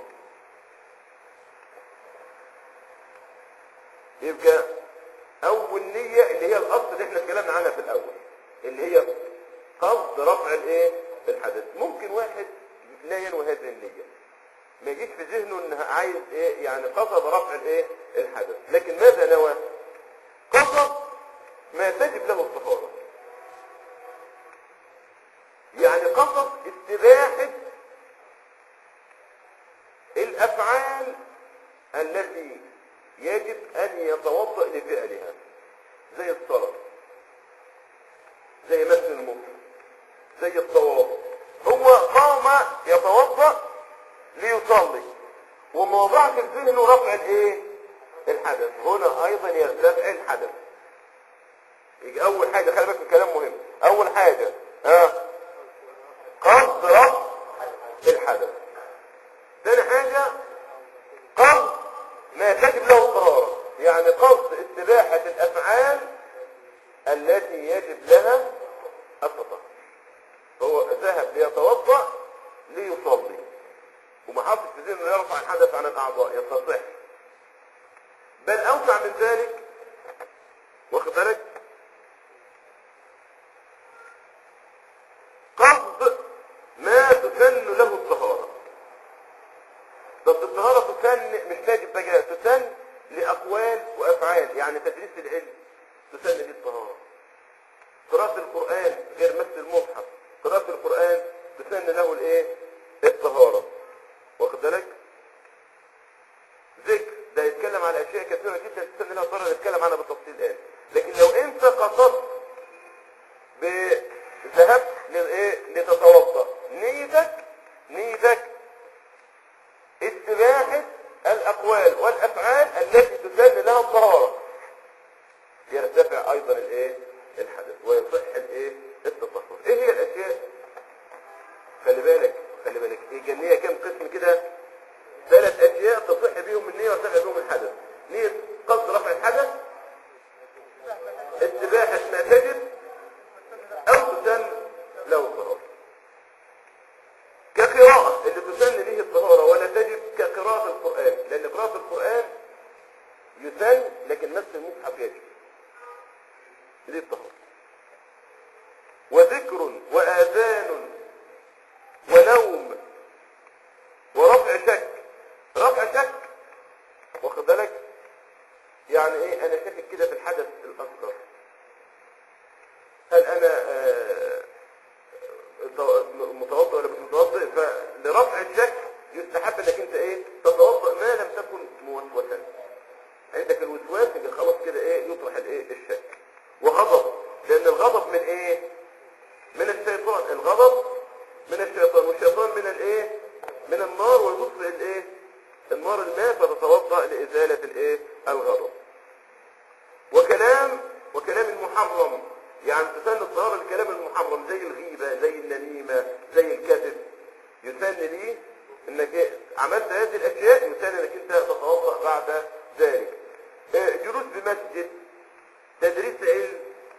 يبقى اول نية اللي هي الاصل اللي احنا اتكلمنا عنها في الاول اللي هي قصد رفع الايه الحدث ممكن واحد لا ينوي هذه النية ما يجيش في ذهنه انه عايز ايه يعني قصد رفع الايه الحدث لكن ماذا نوى قصد ما تجب له الطهارة يعني قصد استباحة الافعال التي يجب ان يتوضا لفعلها زي الصلاه زي مثل المسلم زي الطواف هو قام يتوضا ليصلي وما وضعش في ذهنه رفع الايه الحدث هنا ايضا يرتفع الحدث يجي اول حاجه خلي بالك من كلام مهم اول حاجه ها قصد رفع الحدث ثاني حاجه قصد ما تجب له الطهارة يعني قصد استباحة الأفعال التي يجب لها التطهر فهو ذهب ليتوضأ ليصلي وما حطش في ذهنه يرفع الحدث عن الأعضاء يستصح بل أوسع من ذلك واخد بالك قصد ما تسن له الطهاره بس الطهارة تسن مش واجب بقى تسن لأقوال وأفعال يعني تدريس العلم تسن ليه الطهارة قراءة القرآن غير مثل المصحف قراءة القرآن تسن له الايه الطهارة واخد بالك ذكر ده يتكلم على اشياء كثيرة جدا تسن لها الطهارة نتكلم عنها بالتفصيل الان لكن لو انت قصدت بذهبت للايه لتتوضا نيتك نيتك استباحة الأقوال والأفعال التي تسن لها الطهارة يرتفع أيضا الإيه؟ الحدث ويصح الإيه؟ التطهر إيه هي الأشياء؟ خلي بالك خلي بالك إيه النية كم قسم كده؟ ثلاث أشياء تصح بيهم النية ويرتفع بيهم الحدث نية قصد رفع الحدث استباحة ما تجب أو تسن له الطهارة كقراءة اللي تسن به الطهارة ولا تجب كقراءة القرآن لأن قراءة القرآن يسن لكن نفس المصحف يجب دي الطهارة وذكر وآذان ونوم ورفع شك رفع شك واخد بالك يعني ايه انا شاكك كده في الحدث الاصغر هل انا آه متوضئ ولا مش متوضئ فلرفع الشك يستحب انك انت ايه تتوضئ ما لم تكن موسوسا عندك الوسواس يبقى خلاص كده ايه يطرح الايه الشك وغضب لان الغضب من ايه من الشيطان الغضب من الشيطان والشيطان من الايه من النار ويطفئ الايه النار الماء فتتوضا لازاله الايه الغضب وكلام وكلام المحرم يعني تسن الطهارة الكلام المحرم زي الغيبة زي النميمة زي الكذب يسن ليه انك إيه؟ عملت هذه الاشياء يسن انك انت تتوضا بعد ذلك آه، جلوس بمسجد تدريس علم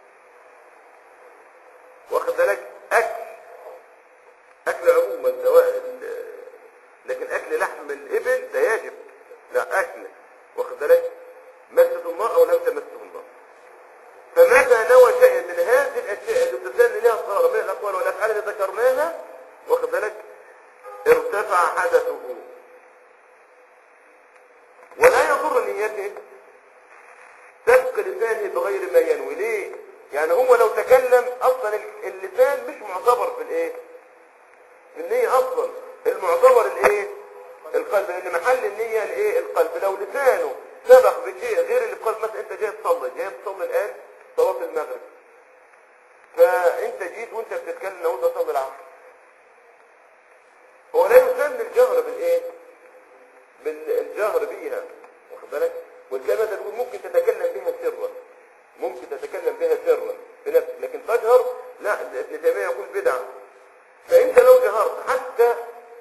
واخد بالك اكل اكل عموما سواء ال- لكن اكل لحم الابل ده يجب لا اكل واخد بالك مس مسته النار او لم تمسه النار فمتى نوى شيئا من هذه الاشياء اللي تسن لها الطهاره من الاقوال والافعال اللي ذكرناها واخد بالك ارتفع حدثه ولا يضر نيته سبق لسانه بغير ما ينوي ليه يعني هو لو تكلم اصلا اللسان مش معتبر في الايه في النية اصلا المعتبر الايه القلب لان محل النية الايه القلب لو لسانه سبق بشيء غير اللي في قلب مثلا انت جاي تصلي جاي تصلي الان صلاة المغرب فانت جيت وانت بتتكلم لو انت تصلي العصر هو لا يسمى الجهر بالايه بالجهر بيها واخد بالك والكلمة ده بيقول ممكن تتكلم بها سرا ممكن تتكلم بها سرا بنفسك لكن تجهر لا ابن تيمية يقول بدعة فانت لو جهرت حتى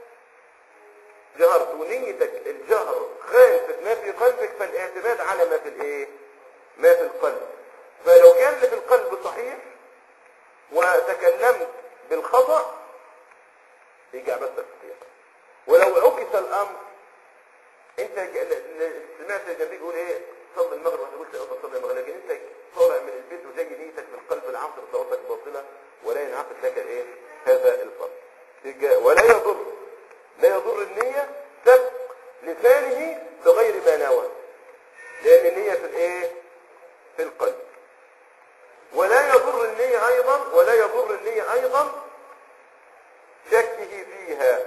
جهرت ونيتك الجهر خالفت ما في قلبك فالاعتماد على ما في الايه ما في القلب فلو كان اللي في القلب صحيح وتكلمت بالخطأ يجي بس الصحيح ولو عكس الامر انت ج- ل- ل- سمعت النبي يقول ايه صلي المغرب وانا قلت لا تصلي المغرب لكن انت طالع من البيت وجاي نيتك في القلب العصر صلاتك باطله ولا ينعقد لك ايه هذا الفرق يجي- ولا يضر لا يضر النية سبق لسانه بغير ما نوى لان النية في الايه في القلب ولا يضر النية ايضا ولا يضر النية ايضا شكه فيها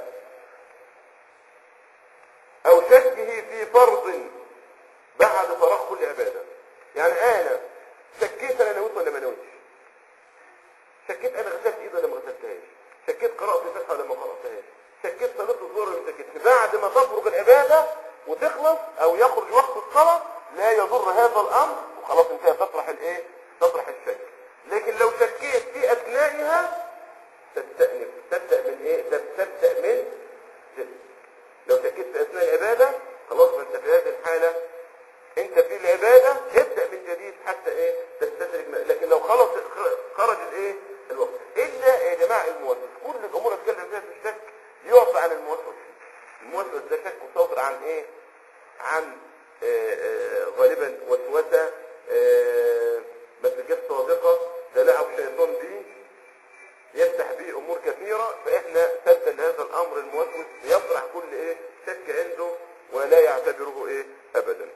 او شكه في فرض بعد فراغ كل عبادة يعني انا شكيت انا نويت ولا ما نويتش شكيت انا غسلت ايدي ولا ما غسلتهاش شكيت قرأت الفاتحة ولا ما قرأتهاش شكيت صلاة الظهر ولا ما شكيتش بعد ما تفرغ العبادة وتخلص او يخرج وقت الصلاة لا يضر هذا الامر وخلاص انتهى تطرح الايه تطرح الشك لكن لو شكيت في اثنائها تستأنف تبدأ من ايه تبدأ من صفر لو شكيت في اثناء العبادة خلاص ما انت في هذه الحالة انت في العبادة ابدأ من جديد حتى ايه تستدرك ما- لكن لو خلص خرج الايه الوقت الا يا جماعة الموسوس كل الامور اللي اتكلم فيها في الشك يقف عن الموسوس الموسوس ده شك صادر عن ايه عن آه، آه، غالبا وسوسة آه، مسجات صادقة تلاعب شيطان به يفتح به امور كثيرة فاحنا سدا لهذا الامر الموسوس يطرح كل ايه شك عنده ولا يعتبره ايه ابدا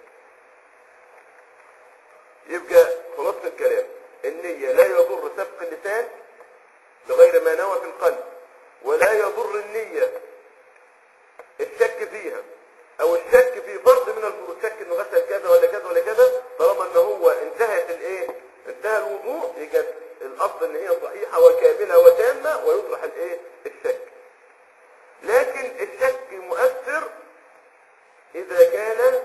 يبقى خلاصة الكلام النية لا يضر سبق اللسان بغير ما نوى في القلب ولا يضر النية الشك فيها او الشك في فرض من الفروض شك انه غسل كذا ولا كذا ولا كذا طالما ان هو انتهت الايه انتهى الوضوء يبقى الاصل ان هي صحيحه وكامله وتامه ويطرح الايه الشك لكن الشك مؤثر اذا كان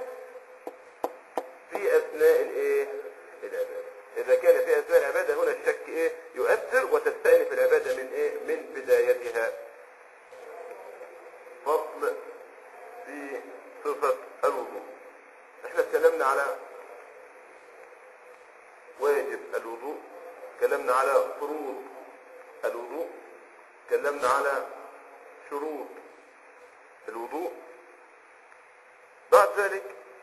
في اثناء الايه العباده اذا كان في اثناء العباده هنا الشك ايه يؤثر وتستأنف العباده من ايه من بدايتها فصل في صفة الوضوء احنا اتكلمنا على واجب الوضوء اتكلمنا على فروض الوضوء اتكلمنا على شروط الوضوء بعد ذلك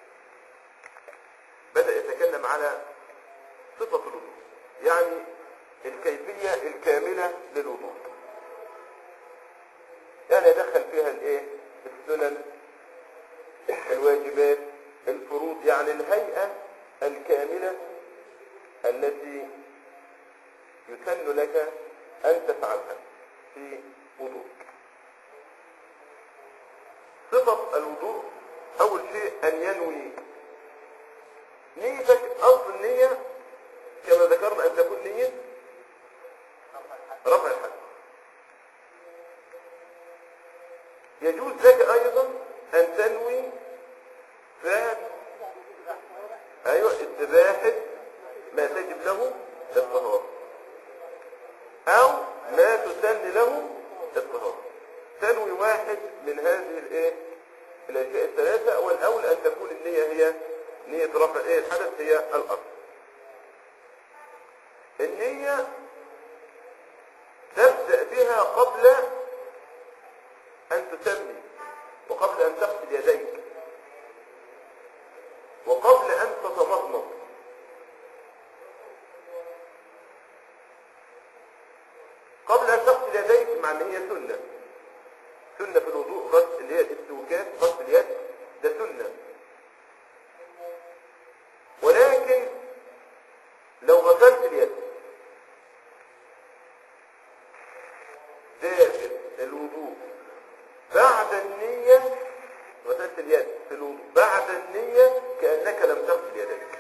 بدأ يتكلم على صفة الوضوء يعني الكيفية الكاملة للوضوء يعني يدخل فيها الايه السنن الواجبات الفروض يعني الهيئة الكاملة التي يسن لك أن تفعلها في وضوءك صفة الوضوء أول شيء أن ينوي نيتك أصل النية كما ذكرنا أن تكون نية رفع الحدث يجوز لك أيضا أن تنوي فعل أيوة استباحة ما تجب له الطهارة أو ما تسن له الطهارة تنوي واحد من هذه الايه الأشياء الثلاثة والأول أن تكون النية هي نية رفع ايه الحدث هي الأصل النية تبدأ بها قبل أن تسمي وقبل أن تغسل يديك وقبل أن تتمضمض قبل ان تغسل يديك مع ان هي سنه سنه في الوضوء غسل اللي هي الاستوكاف غسل اليد ده سنه ولكن لو غسلت اليد داخل الوضوء بعد النية غسلت اليد في الوضوء بعد النية كأنك لم تغسل يديك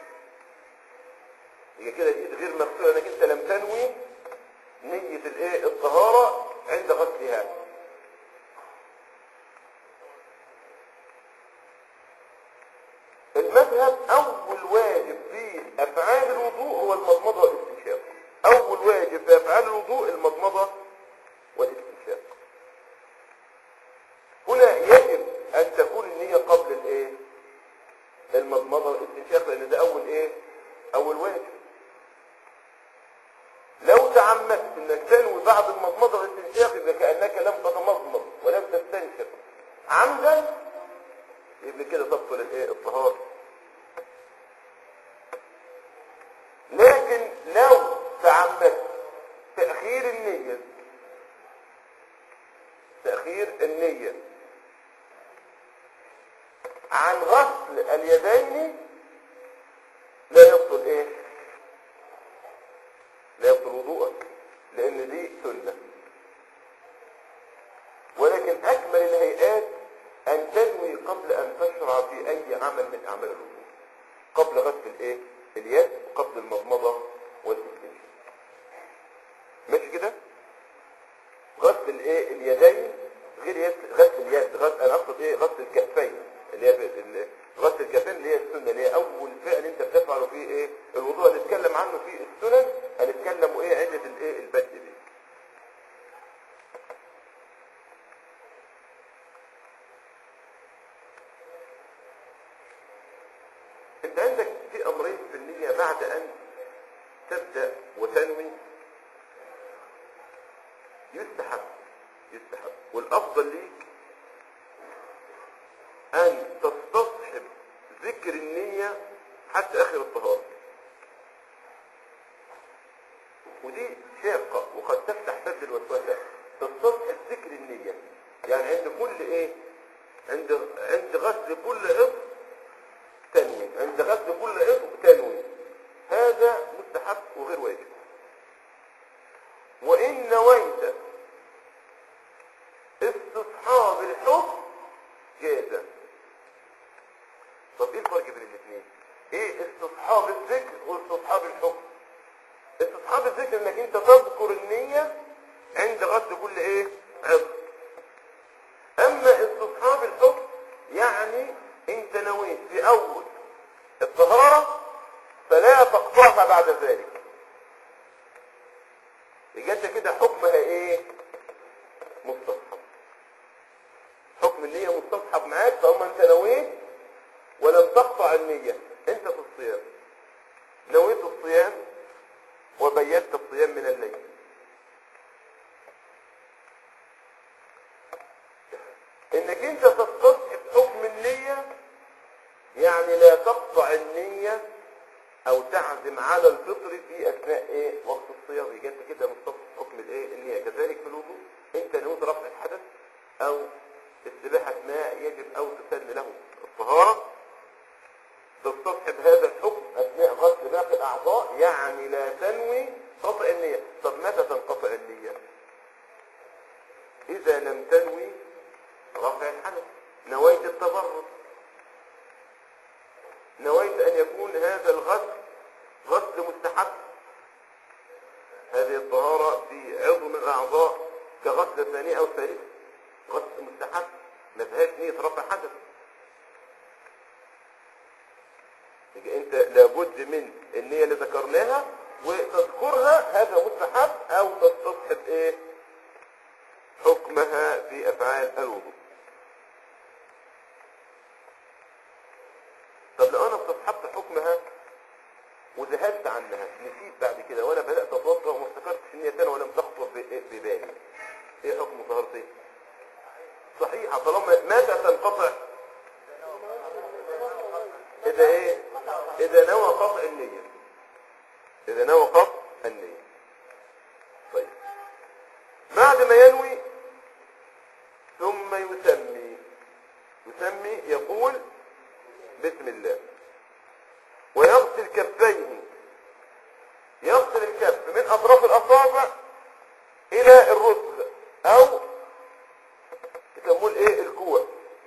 هي كده الايد غير مغسولة انك انت لم تنوي نية الايه الطهارة عند غسلها المذهب اول واجب في افعال الوضوء هو المضمضة والاستنشاق اول واجب في افعال الوضوء المضمضة والاستنشاق هنا يجب ان تكون النية قبل الايه المضمضة والاستنشاق لان ده اول ايه اول واجب لو تعمدت انك تنوي بعد المضمضة والاستنشاق اذا كأنك لم تتمضمض ولم تستنشق عمدا يبقى كده تبطل الايه الطهارة لكن لو تعمدت تأخير النية تأخير النية عن غسل اليدين لا يبطل ايه لا يبطل وضوءك لان دي سنة ولكن اكمل الهيئات ان تنوي قبل ان تشرع في اي عمل من اعمال الوضوء قبل غسل الايه اليد قبل المضمضة والاستنشاق ماشي كده غسل الايه اليدين غير يس- غسل اليد غسل انا اقصد ايه غسل الكفين اللي هي في- ال- غسل الكفين اللي هي السنه اللي هي اول فعل انت بتفعله فيه ايه الوضوء هنتكلم عنه في السنن هنتكلم ايه عده الايه البدء دي انت عندك في امرين في النية بعد ان تبدأ وتنوي يستحب يستحب والافضل ليك ان تستصحب ذكر النية حتى اخر الطهارة ودي شاقة وقد تفتح باب الوسوسة تستصحب ذكر النية يعني عند كل ايه عند عند غسل كل عضو تنوي عند غسل كل عضو تنوي هذا مستحب وغير واجب وإن نويت استصحاب الحكم جاز طب ايه الفرق بين الاثنين ايه استصحاب الذكر واستصحاب الحكم استصحاب الذكر انك انت تذكر النية عند غسل كل ايه عضو اما استصحاب الحكم يعني انت نويت في اول الطهارة فلا تقطعها بعد ذلك يبقى انت كده حكمها ايه مستصحب حكم النية مستصحب معاك طالما انت نويت ولم تقطع النية انت في الصيام نويت الصيام وبيت الصيام من الليل انك انت تستصحب حكم النية يعني لا تقطع النية او تعزم على الفطر في اثناء ايه وقت الصيام يبقى انت كده مستصحب حكم الايه النية كذلك في الوضوء انت نويت رفع الحدث او استباحة ماء يجب او تسن له الطهارة تستصحب هذا الحكم اثناء غسل باقي الاعضاء يعني لا تنوي قطع النية طب متى تنقطع النية اذا لم تنوي رفع الحدث نويت التبرد نويت ان يكون هذا الغسل غسل مستحب هذه الطهارة في عضو من الاعضاء كغسل ثانية او ثالثة غسل مستحب ما فيهاش نية رفع حدث يبقى انت لابد من النية اللي ذكرناها وتذكرها هذا مستحب او تستصحب ايه حكمها في افعال الوضوء طب لو انا استصحبت حكمها وذهلت عنها نسيت بعد كده وانا بدات اتوضا وما افتكرتش ان هي تاني ولم تخطر ب- ببالي ايه حكم طهارتي صحيحه طالما متى تنقطع اذا ايه اذا نوى قطع النيه اذا نوى قطع النيه طيب بعد ما ينوي ثم يسمي يسمي يقول بسم الله ويغسل كفيه يغسل الكف من اطراف الاصابع الى الرسغ او يسموه الايه الكوع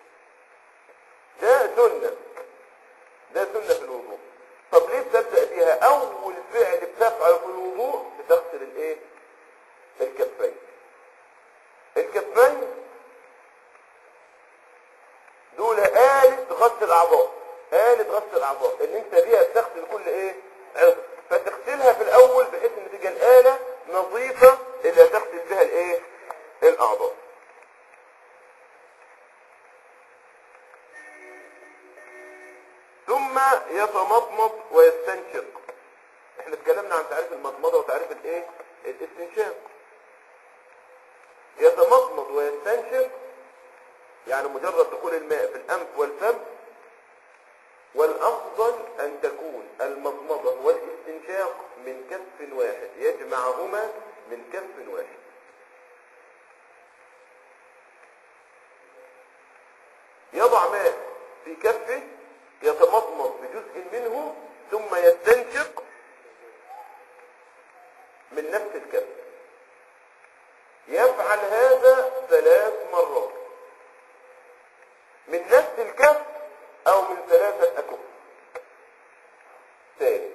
ده سنه ده سنه في الوضوء طب ليه بتبدا بيها اول فعل بتفعله في الوضوء بتغسل الايه الكفين الكفين دول آلة غسل الأعضاء آلة غسل الأعضاء اللي انت بيها بتغسل كل ايه عضو فتغسلها في الأول بحيث ان تبقى الآلة نظيفة اللي هتغسل بها الايه الأعضاء ثم يتمضمض ويستنشق احنا اتكلمنا عن تعريف المضمضة وتعريف الايه الاستنشاق يتمضمض ويستنشق يعني مجرد دخول الماء في الأنف والفم والأفضل أن تكون المضمضة والاستنشاق من كف واحد يجمعهما من كف واحد يضع ماء في كفه يتمضمض بجزء منه ثم يستنشق من نفس الكف يفعل هذا ثلاث مرات من نفس الكف او من ثلاثة اكف ثاني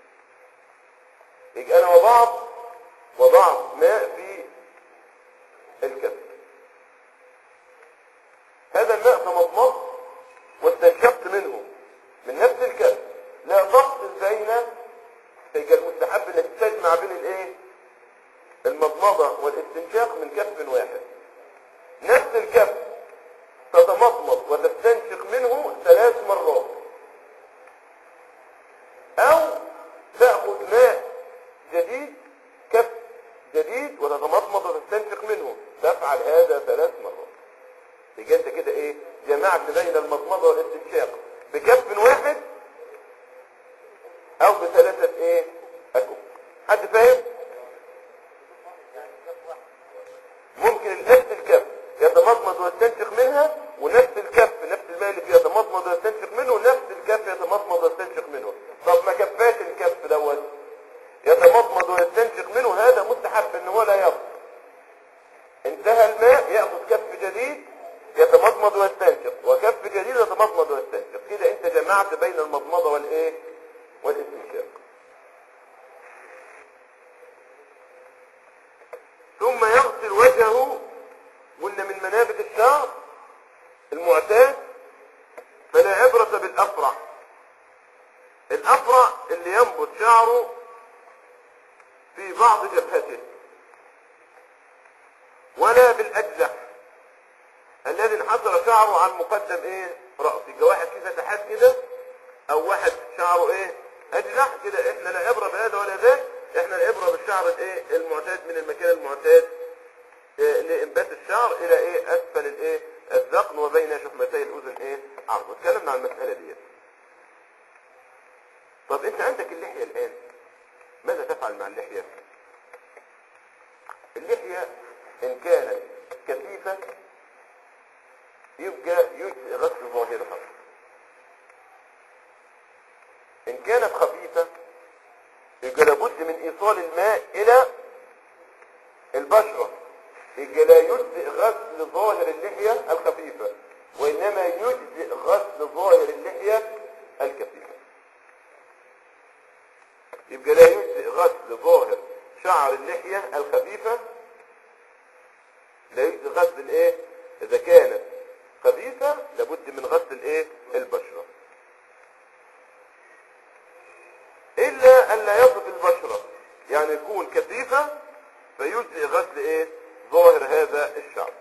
يبقى انا وضعت وضعت ماء في الكف هذا الماء تمضمض واستنشقت منه من نفس الكف لا تفصل بين يبقى المستحب انك تجمع بين الايه المضمضة والاستنشاق من كف واحد نفس الكف تتمضمض وتستنشق منه ثلاث مرات او تأخذ ماء جديد كف جديد وتتمضمض وتستنشق منه تفعل هذا ثلاث مرات يبقى انت كده ايه جمعت بين المضمضة والاستنشاق بكف واحد او بثلاثة ايه اكف حد فاهم ممكن نفس الكف يتمضمض ويستنشق منها ونفس الكف نفس الماء اللي فيه يتمضمض ويستنشق منه ونفس الكف يتمضمض ويستنشق منه طب ما كفاش الكف دوت يتمضمض ويستنشق منه هذا مستحب ان هو لا يفضل انتهى الماء ياخذ كف جديد يتمضمض ويستنشق وكف جديد يتمضمض ويستنشق كده انت جمعت بين المضمضه والايه والاستنشاق ثم يغسل وجهه قلنا من منابت الشعر المعتاد فلا عبرة بالأفرع الأفرع اللي ينبت شعره في بعض جبهته ولا بالأجزح الذي انحصر شعره عن مقدم ايه رأسه يبقى واحد فيه فتحات كده او واحد شعره ايه اجزح كده احنا لا عبرة بهذا ولا ذاك احنا العبرة بالشعر الايه المعتاد من المكان المعتاد إيه لانبات الشعر الى ايه اسفل الايه الذقن وبين شحمتي الاذن ايه عرض اتكلمنا عن المسألة دي طب انت عندك اللحية الان ماذا تفعل مع اللحية اللحية ان كانت كثيفة يبقى يجزئ غسل ظاهرها ان كانت خفيفة يبقى لابد من ايصال الماء الى البشرة يبقى لا يجزئ غسل ظاهر اللحية الخفيفة وانما يجزئ غسل ظاهر اللحية الكثيفة يبقى لا يجزئ غسل ظاهر شعر اللحية الخفيفة لا يجزئ غسل الايه اذا كانت خبيثة لابد من غسل الايه البشرة الا ان لا يصف البشرة يعني يكون كثيفة فيجزئ غسل ايه ظاهر هذا الشعر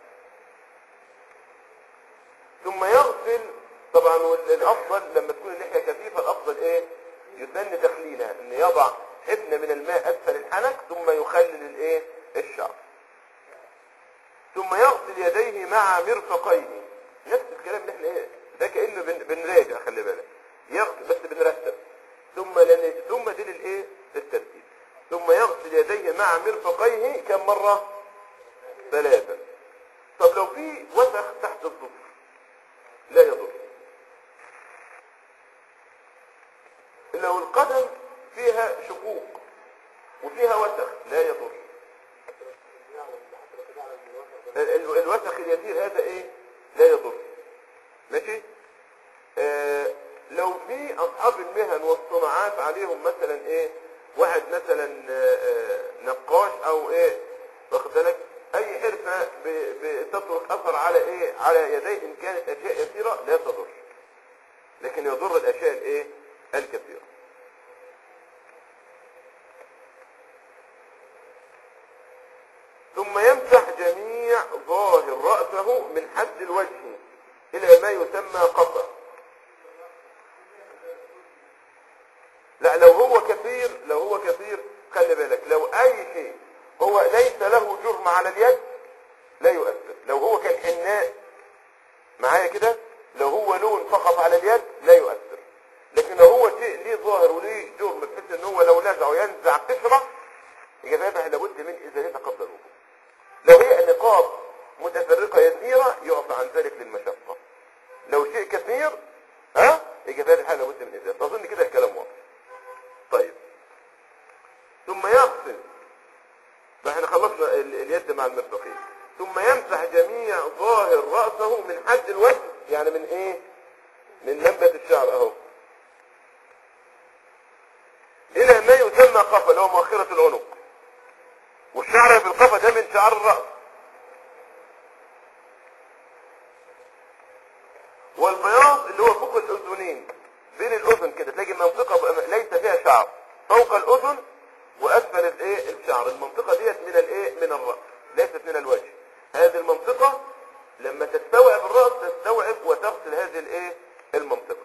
ثم يغسل طبعا الافضل لما تكون اللحية كثيفة الافضل ايه يسن تخليلها ان يضع حفنة من الماء اسفل الحنك ثم يخلل الايه الشعر ثم يغسل يديه مع مرفقيه نفس الكلام اللي احنا ايه ده كانه بن... بنراجع خلي بالك يغسل بس بنرتب ثم لن... ثم دي للايه للترتيب ثم يغسل يديه مع مرفقيه كم مره ثلاثا طب لو في وسخ تحت الظفر لا يضر لو القدم فيها شقوق وفيها وسخ لا يضر ال- ال- الوسخ اليسير هذا ايه لا يضر ماشي آه لو في اصحاب المهن والصناعات عليهم مثلا ايه واحد مثلا آه آه نقاش او ايه واخد بالك اي حرفه ب- بتترك اثر على ايه على يديه ان كانت اشياء يسيره لا تضر لكن يضر الاشياء الايه الكثيره ثم يمسح جميع ظاهر رأسه من حد الوجه إلى ما يسمى قطع لا لو هو كثير لو هو كثير خلي بالك لو أي شيء هو ليس له جرم على اليد لا يؤثر لو هو كان حناء معايا كده لو هو لون فقط على اليد لا يؤثر لكن لو هو شيء ليه ظاهر وليه جرم بحيث ان هو لو نزعه ينزع قشره يبقى هذا لابد من ازالتها قبل الوقوع لو هي نقاط متفرقة يسيرة يعفى عن ذلك للمشقة لو شيء كثير ها يبقى في هذه الحالة لابد من ازالته اظن كده الكلام واضح طيب ثم يغسل فاحنا خلصنا ال- اليد مع المرفقين ثم يمسح جميع ظاهر رأسه من حد الوجه يعني من ايه من لمبة الشعر اهو الى ما يسمى قفا اللي هو مؤخرة العنق والشعر في القفا ده من شعر الرأس والبياض اللي هو فوق الاذنين بين الاذن كده تلاقي منطقة بقى ليس فيها شعر فوق الاذن واسفل الايه الشعر المنطقة ديت من الايه من الرأس ليست من الوجه هذه المنطقة لما تستوعب الرأس تستوعب وتغسل هذه الايه المنطقة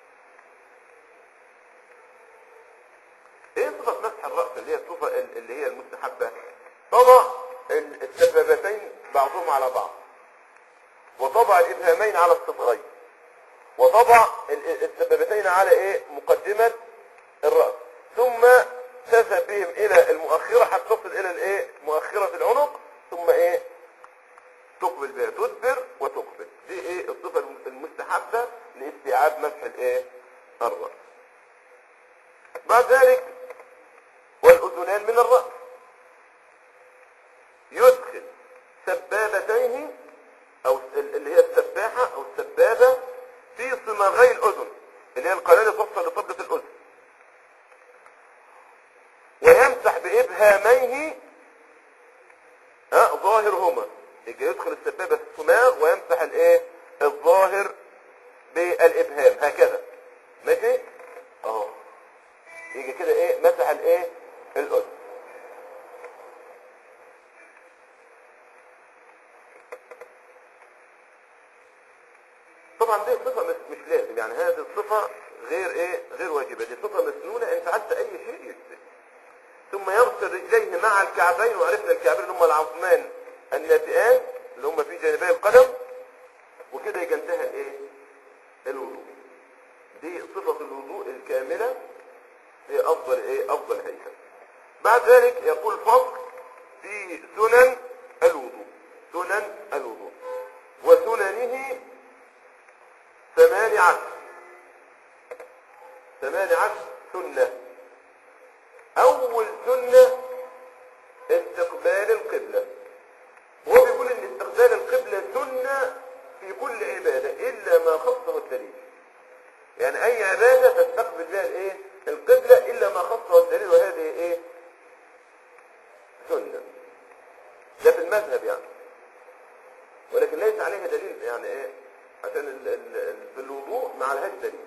ايه صفة مسح الرأس اللي هي الصفة ال- اللي هي المستحبة طبع ال- السبابتين بعضهم على بعض وطبع الابهامين على الصدغين وطبع ال- السبابتين على ايه مقدمة الرأس ثم تذهب بهم الى المؤخرة حتى تصل الى الايه مؤخرة العنق ثم ايه تقبل بها تدبر وتقبل دي ايه الصفة الم- المستحبة لاستيعاب مسح الايه الرأس بعد ذلك والأذنان من الرأس يدخل سبابتيه أو ال- اللي هي السباحة أو السبابة في صماغي الأذن اللي هي القناة اللي توصل لطبلة الأذن ويمسح بإبهاميه ها ظاهرهما يجي يدخل السبابة في الصماغ ويمسح الايه الظاهر بالإبهام هكذا ماشي اهو يجي كده ايه مسح الايه الاذن طبعا دي صفة مش, مش لازم يعني هذه الصفة غير ايه غير واجبة دي صفة مسنونة ان فعلت اي شيء يجزي ثم يغسل رجليه مع الكعبين وعرفنا الكعبين اللي هم العظمان الناتئان اللي هم في جانبي القدم وكده يجي انتهى الايه الوضوء دي صفة الوضوء الكاملة هي افضل ايه افضل هيئة بعد ذلك يقول فصل في سنن الوضوء سنن الوضوء وسننه ثمان عشر ثمان عشر سنة اول سنة استقبال القبلة وهو بيقول ان استقبال القبلة سنة في كل عبادة الا ما خصه الدليل يعني اي عبادة تستقبل بها الايه القبلة الا ما خصه الدليل وهذه ايه سنة ده في المذهب يعني ولكن ليس عليها دليل يعني ايه عشان ال ال ال في الوضوء ما عليهاش دليل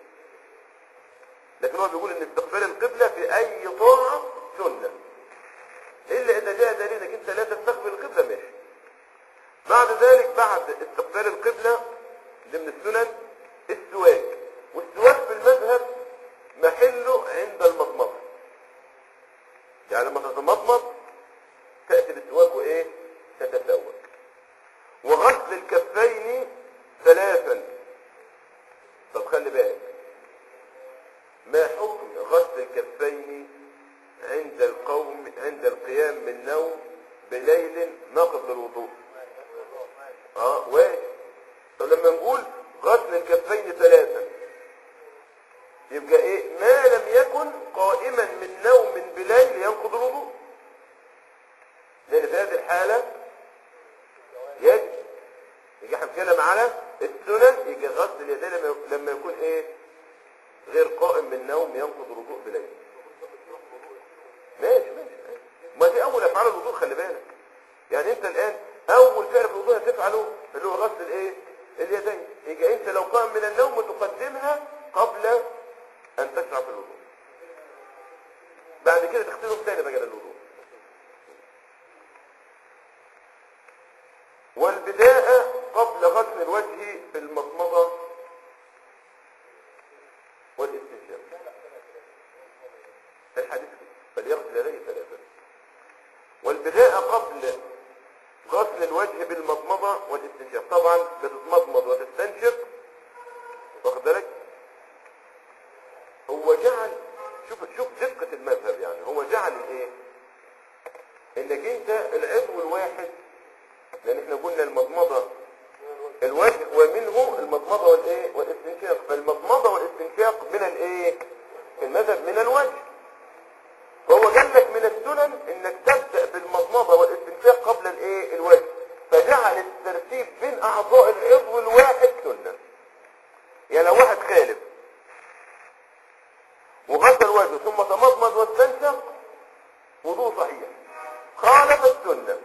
لكن هو بيقول ان استقبال القبلة في اي طاعة سنة الا اذا جاء دليل انك انت لا تستقبل القبلة ماشي بعد ذلك بعد استقبال القبلة ضمن السنن السواك والسواك في المذهب محله عند المضمضة يعني لما تتمضمض تأتي بالسواك وايه تتسوك وغسل الكفين ثلاثا طب خلي بالك ما حكم غسل الكفين عند القوم عند القيام من النوم بليل ناقص غسل الوضوء اه واجب طب لما نقول غسل الكفين ثلاثا يبقى ايه ما لم يكن قائما من نوم بليل ينقض الوضوء لان في هذه الحالة يجب يجي احنا بنتكلم على السنن يجي غسل اليدين لما لما يكون ايه غير قائم من نوم ينقض الوضوء بليل ماشي ماشي ماشي. ما دي اول افعال الوضوء خلي بالك يعني انت الان اول فعل في الوضوء هتفعله اللي هو غسل الايه اليدين يجي انت لو قام من النوم تقدمها قبل ان تشرع في الوضوء بعد كده تغسلهم تاني بقى للوضوء والبداءة قبل غسل الوجه بالمضمضة والاستنشاق الحديث فليغسل يديه ثلاثة والبداءة قبل غسل الوجه بالمضمضة والاستنشاق طبعا بتتمضمض وتستنشق واخد بالك هو جعل شوف شوف دقة المذهب يعني هو جعل الايه انك انت العضو الواحد لان احنا قلنا المضمضة الوجه ومنه المضمضة والايه والاستنشاق فالمضمضة والاستنشاق من الايه في المذهب من الوجه فهو قال لك من السنن انك تبدأ بالمضمضة والاستنشاق قبل الايه الوجه فجعل الترتيب بين اعضاء العضو الواحد سنة يعني لو واحد خالف وغسل وجهه ثم تمضمض واستنشق وضوء صحيح خالف السنة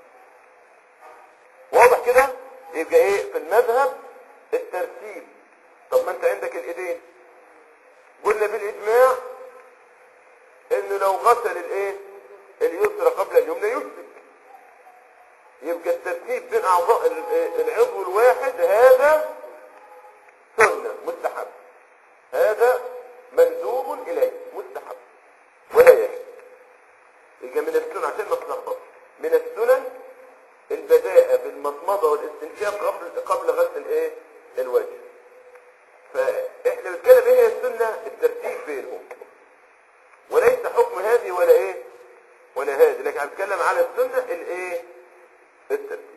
واضح كده يبقى ايه في المذهب الترتيب طب ما انت عندك الايدين قلنا بالاجماع انه لو غسل الايه اليسرى قبل اليمنى يمسك يبقى الترتيب بين اعضاء ال- العضو الواحد هذا سنة مستحب هذا مندوب اليه مستحب ولا يجب يبقى من السنن عشان ما تلخبطش من السنن البداءة بالمضمضة والاستنشاق قبل قبل غسل الايه الوجه فاحنا بنتكلم ايه هي السنة الترتيب بينهم وليس حكم هذه ولا ايه ولا هذه لكن هنتكلم على السنة الايه الترتيب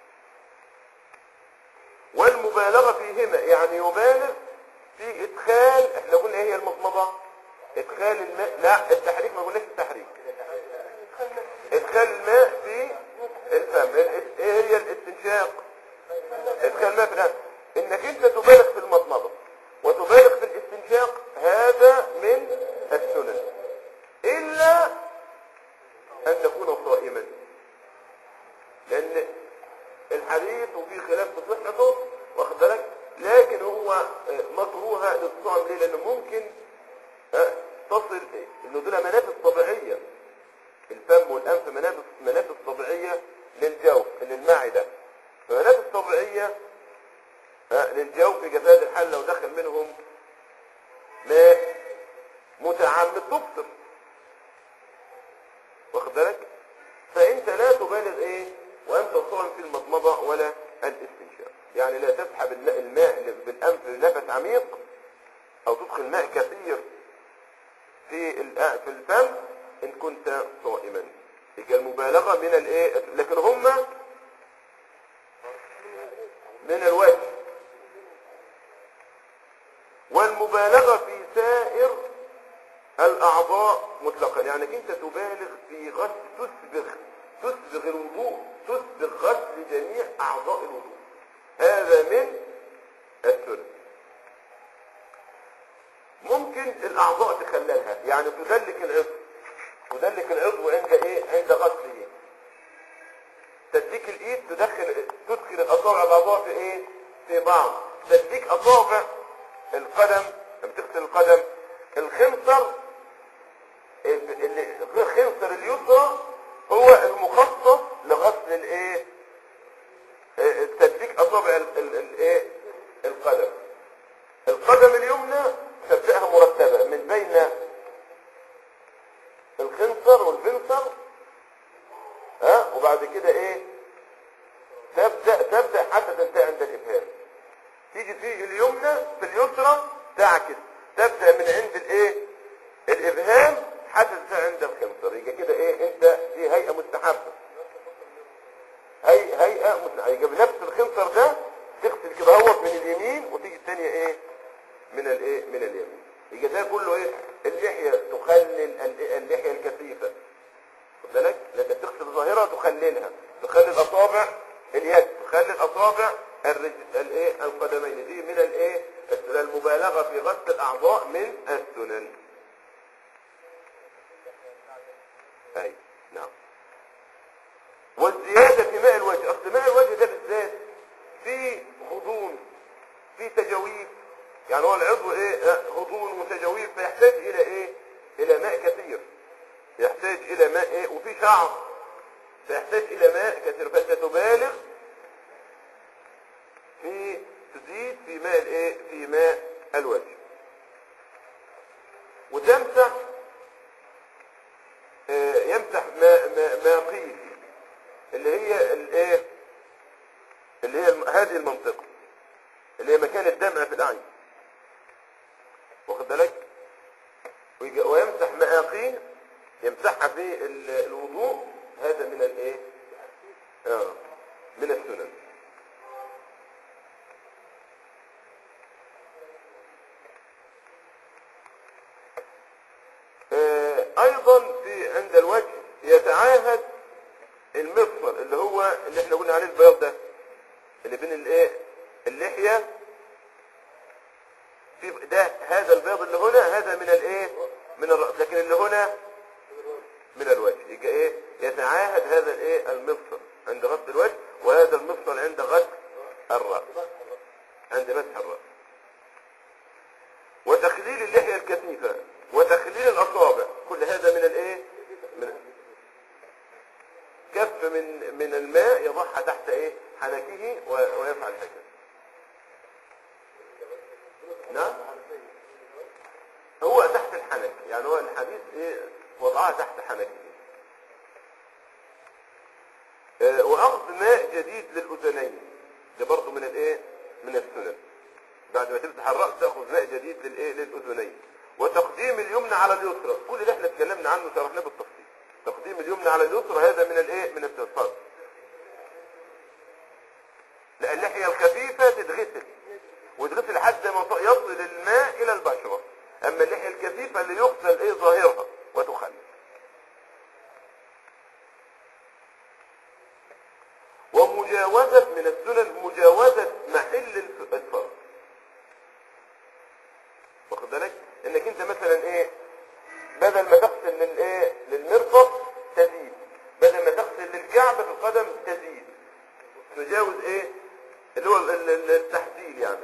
والمبالغة فيهما يعني يبالغ في ادخال احنا قلنا ايه هي المضمضة ادخال الماء لا التحريك ما قلناش التحريك ادخال الماء في الفم ايه هي الاستنشاق ادخال الماء في الفم انك انت تبالغ في المضمضة وتبالغ في الاستنشاق هذا من السنن الا ان تكون صائما لان الحديث وفي خلاف في صحته واخد بالك لكن هو آه، مكروهه للصائم ليه لانه ممكن آه، تصل انه دول منافذ طبيعيه الفم والانف منافذ منافذ طبيعيه للجوف للمعده فمنافذ طبيعيه آه، للجوف في جفاف الحل لو دخل منهم ماء متعمد تفطر واخد بالك فانت لا تبالغ ايه وانت صائم في المضمضه ولا الاستنشاق يعني لا تسحب الماء, الماء اللي بالانف نفس عميق او تدخل ماء كثير في الأ- في الفم ان كنت صائما يبقى المبالغه من الايه لكن هم من الوجه والمبالغه في سائر الاعضاء مطلقا يعني انت تبالغ في غسل تسبغ تسبغ الوضوء تسبغ غسل جميع اعضاء الوضوء هذا من السنه ممكن الاعضاء تخللها يعني تدلك العضو تدلك العضو عند ايه عند غسله تدليك الايد تدخل تدخل الاصابع الاعضاء في ايه في بعض تدليك اصابع القدم لما تغسل القدم الخنصر ال- ال- الخنصر اليسرى هو المخصص لغسل الايه آه، تدليك اصابع ال- ال- الايه القدم القدم اليمنى تبدأها مرتبة من بين الخنصر والبنصر ها وبعد كده ايه تبدأ تبدأ حتى تنتهي عند الإبهام تيجي في اليمنى في اليسرى تعكس تبدأ من عند الايه الإبهام حتى تنتهي عند الخنصر يبقى كده ايه انت في هيئة مستحبة الباقي كله ايه اللحيه تخلل ال- اللحيه الكثيفه خد بالك لما تغسل الظاهره تخللها تخلل اصابع اليد تخلل اصابع الرجل الايه القدمين دي من الايه المبالغه في غسل الاعضاء من السنن اي نعم والزيادة في ماء الوجه أصل ماء الوجه ده بالذات في غضون في تجاويف يعني هو العضو ايه آه، غضون وتجاويف فيحتاج الى ايه الى ماء كثير يحتاج الى ماء ايه وفي شعر فيحتاج الى ماء كثير فانت تبالغ في تزيد في ماء الايه في ماء الوجه وتمسح آه، يمسح ما ما ما قيل اللي هي الايه اللي هي الم- هذه المنطقه اللي هي مكان الدمع في الاعين واخد بالك ويجي- ويمسح مآقيه يمسحها في ال- الوضوء هذا من الايه اه من السنن آه، ايضا في عند الوجه يتعاهد المفصل اللي هو اللي احنا قلنا عليه البياض ده اللي بين الايه اللحيه في ده هذا البياض اللي هنا هذا من الايه من الراس لكن اللي هنا من الوجه يبقى ايه يتعاهد هذا الايه المفصل عند غسل الوجه وهذا المفصل عند غسل الراس عند مسح الراس وتخليل اللحيه الكثيفه وتخليل الاصابع كل هذا من الايه من كف من من الماء يضعها تحت ايه حنكه و- ويفعل هكذا نعم هو تحت الحنك يعني هو الحديث ايه وضعها تحت حنكه آه، واخذ ماء جديد للاذنين ده برضه من الايه من السنن بعد ما تفتح الراس تاخذ ماء جديد للايه للاذنين وتقديم اليمنى على اليسرى كل ده احنا اتكلمنا عنه وشرحناه بالتفصيل تقديم اليمنى على اليسرى هذا من الايه من التفصيل لا اللحيه الخفيفه تتغسل وتغسل لحد ما يصل الماء الى البشره اما اللحيه الكثيفه اللي يغسل ايه ظاهرها وتخلل ومجاوزة من السنن مجاوزة محل الف- الفرض واخد بالك انك انت مثلا ايه بدل ما تغسل للايه للمرفق تزيد بدل ما تغسل للكعب في القدم تزيد تجاوز ايه اللي هو ال- ال- ال- التحديد يعني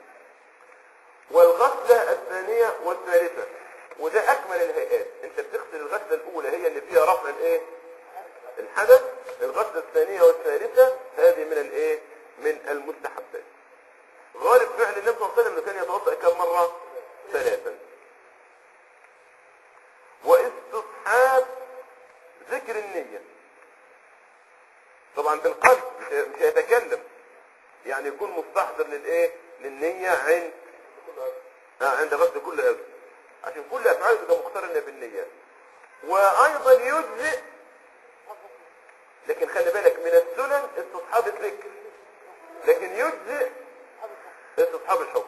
والغسلة الثانية والثالثة وده أكمل الهيئات أنت بتغسل الغسلة الأولى هي اللي فيها رفع الإيه؟ الحدث الغسلة الثانية والثالثة هذه من الإيه؟ من المستحبات غالب فعل النبي صلى الله عليه وسلم إنه كان يتوضأ كم مرة؟ ثلاثا واستصحاب ذكر النية طبعا بالقلب مش مش هيتكلم يعني يكون مستحضر للايه للنية عند آه عند غسل كل عضو عشان كل افعاله تبقى مقترنه بالنية وايضا يجزئ لكن خلي بالك من السنن استصحاب الذكر لكن يجزئ استصحاب الحكم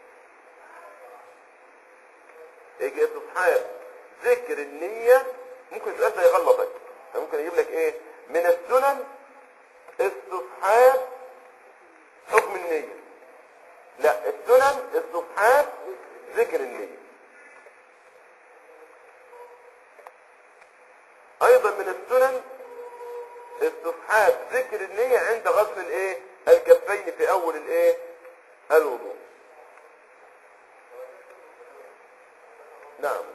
يجي استصحاب ذكر النية ممكن السؤال ده يغلطك ممكن يجيب لك ايه من السنن استصحاب حكم النية لا السنن استصحاب ذكر النية ايضا من السنن استصحاب ذكر النية عند غسل الايه الكفين في اول الايه الوضوء نعم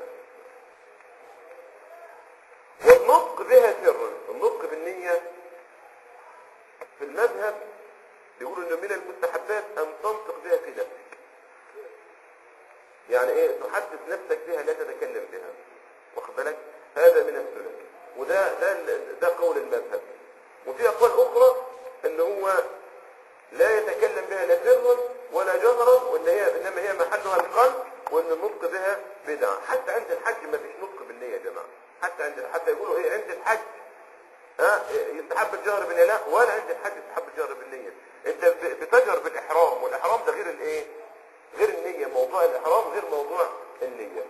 والنطق بها سرا النطق بالنية في المذهب بيقولوا انه من المستحبات ان تنطق بها في نفسك يعني ايه تحدث نفسك بها لا تتكلم بها واخد بالك هذا من السنن وده ده ال- ده قول المذهب وفي اقوال اخرى ان هو لا يتكلم بها لا سرا ولا جهرا وان هي انما هي محلها القلب وان النطق بها بدعه حتى عند الحج ما فيش نطق بالنيه يا جماعه حتى عند حتى يقولوا ايه عند الحج ها يستحب الجهر بالنية لا ولا عند الحج يستحب الجهر بالنية انت ب- بتجهر بالاحرام والاحرام ده غير الايه غير النية موضوع الاحرام غير موضوع النية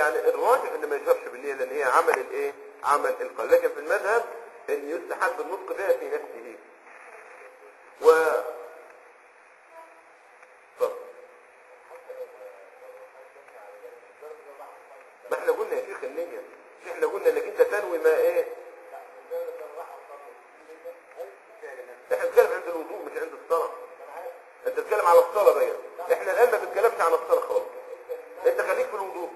يعني الراجح ان ما يشربش بالنية لان هي عمل الايه عمل القلب لكن في المذهب ان يستحب النطق بها في نفسه و اتفضل. ما احنا قلنا يا شيخ النية مش احنا قلنا انك انت تنوي ما ايه احنا بنتكلم عند الوضوء مش عند الصلاة انت بتتكلم على الصلاة بقى احنا الان ما بنتكلمش عن الصلاة خالص انت خليك في الوضوء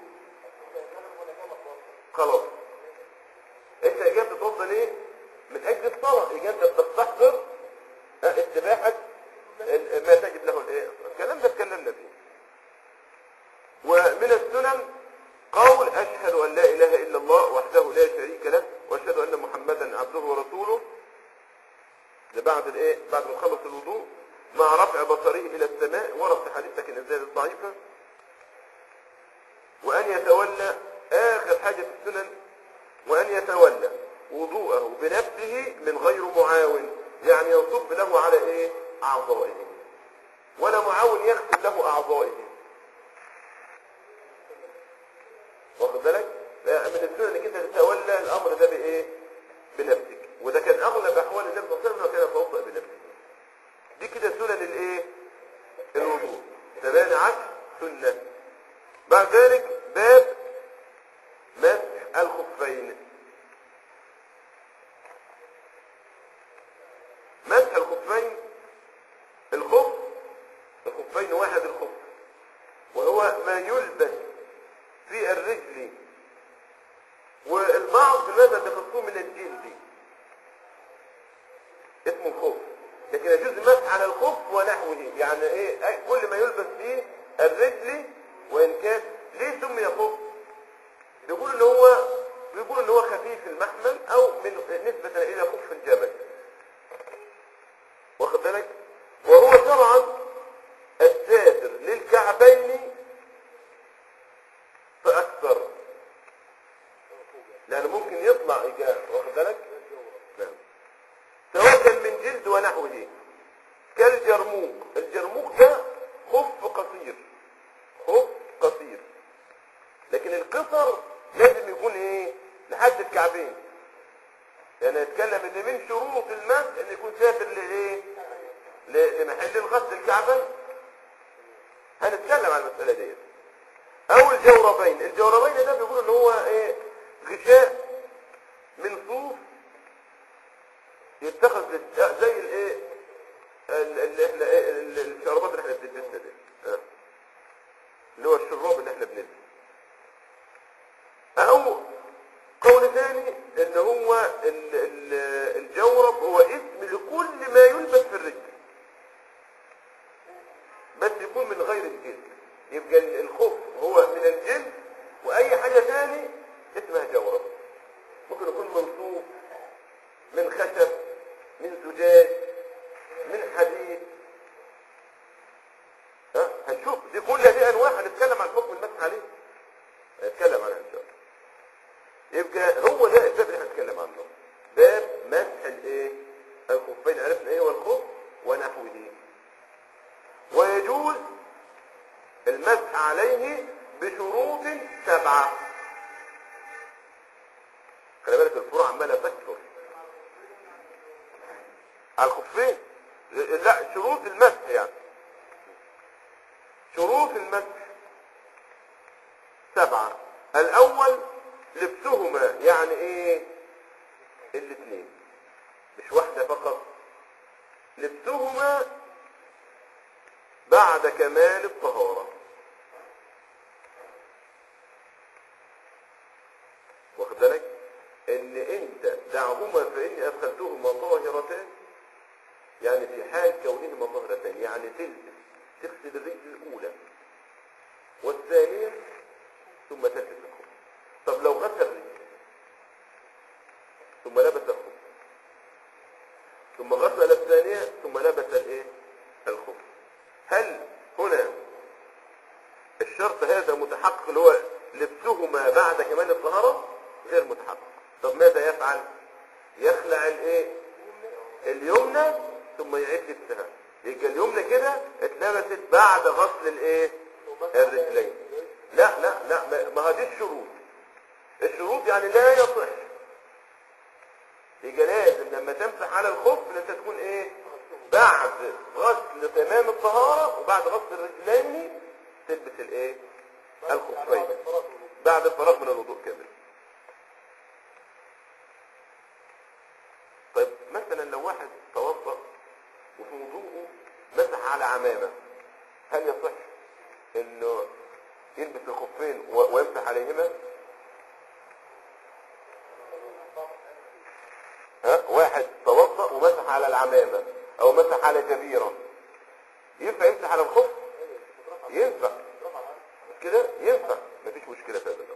خلاص انت اجابة تفضل ايه من اجل الصلاة اجابة بتستحضر اه، استباحة ال- ما تجب له الايه الكلام ده اتكلمنا فيه ومن السنن قول اشهد ان لا اله الا الله وحده لا شريك له واشهد ان محمدا عبده ورسوله ده بعد الايه بعد ما يخلص الوضوء مع رفع بصره الى السماء ورد في حديث لكن الزيادة الضعيفة وان يتولى اخر حاجة في السنن وان يتولى وضوءه بنفسه من غير معاون يعني يصب له على ايه اعضائه ولا معاون يغسل له اعضائه واخد بالك لا، من السنن انك انت تتولى الامر ده بايه بنفسك وده كان اغلب احوال النبي صلى الله عليه وسلم كان يتوضا بنفسه دي كده سنن الايه الوضوء ثمان عشر سنه بعد ذلك باب مسح الخفين مسح الخفين الخف الخفين واحد الخف وهو ما يلبس في الرجل والبعض لماذا تخصوه من الجلد اسمه الخف لكن يجوز المسح على الخف ونحوه يعني ايه أي- كل ما يلبس فيه الرجل وان كان ليه سمي خف بيقول ان هو بيقول ان هو خفيف المحمل او من نسبة الى خف الجبل واخد بالك وهو شرعا الساتر للكعبين فاكثر لانه ممكن يطلع إجابة واخد بالك نعم سواء كان من جلد ونحوه كالجرموق الجرموق ده خف قصير خف قصير لكن القصر لازم يكون ايه لحد الكعبين يعني يتكلم ان من شروط المسح ان يكون ساتر لايه ل- لمحل الغسل الكعبين هنتكلم عن المسألة ديت او الجوربين الجوربين ده بيقول ان هو ايه غشاء من صوف يتخذ لل- زي الايه ال- اللي احنا ايه ال- الشربات اللي احنا بنلبسها دي اه. اللي هو الشراب اللي احنا بنلبسه او قول ثاني ان هو ال- ال- الجورب هو اسم لكل ما يلبس في الرجل بس يكون من غير الجلد يبقى ال- الخف هو من الجلد واي حاجة ثاني اسمها جورب ممكن يكون من صوف من خشب من زجاج من حديد ها هنشوف دي كلها دي انواع هنتكلم عن حكم المسح عليه هنتكلم عنها ان شاء الله يبقى هو ده الباب اللي هنتكلم عنه باب مسح الايه الخفين عرفنا ايه هو الخف ونحوه ويجوز المسح عليه بشروط سبعة خلي بالك الفروع عمالة تكثر على الخفين لا شروط المسح يعني شروط المسح سبعة الأول لبسهما يعني ايه الاثنين مش واحدة فقط لبسهما بعد كمال الطهارة واخد بالك ان انت دعهما فاني ادخلتهما طاهرتان يعني في حال كونهما طاهرتان يعني تلبس تغسل الرجل الاولى والثانية ثم تلبس الخف طب لو غسل الرجل ثم لبس الخف ثم غسل الثانية ثم لبس الايه الخف هل هنا الشرط هذا متحقق اللي هو لبسهما بعد كمال الطهارة غير متحقق طب ماذا يفعل يخلع الايه اليمنى ثم يعيد لبسها يبقى اليمنى كده اتلبست بعد غسل الايه الرجلين لا لا لا ما- ما هذه الشروط يعني لا يصح يبقى لازم لما تمسح على الخف ان انت تكون ايه بعد غسل تمام الطهارة وبعد غسل الرجلين تلبس الايه الخفين بعد الفراغ من الوضوء كامل طيب مثلا لو واحد توضأ وفي وضوءه مسح على عمامة هل يصح انه يلبس الخفين و- ويمسح عليهما ها واحد توضأ ومسح على العمامة او مسح على جبيرة ينفع يمسح على الخف ينفع مش كده ينفع مفيش مشكلة في هذا الامر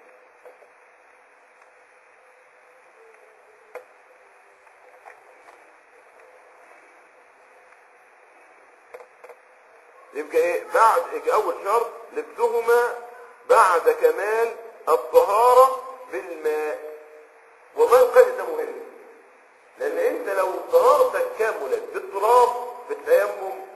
يبقى ايه بعد يبقى اول شرط لبسهما بعد كمال الطهارة بالماء والله القيد ده مهم لان انت لو طهارتك كملت بالتراب بالتيمم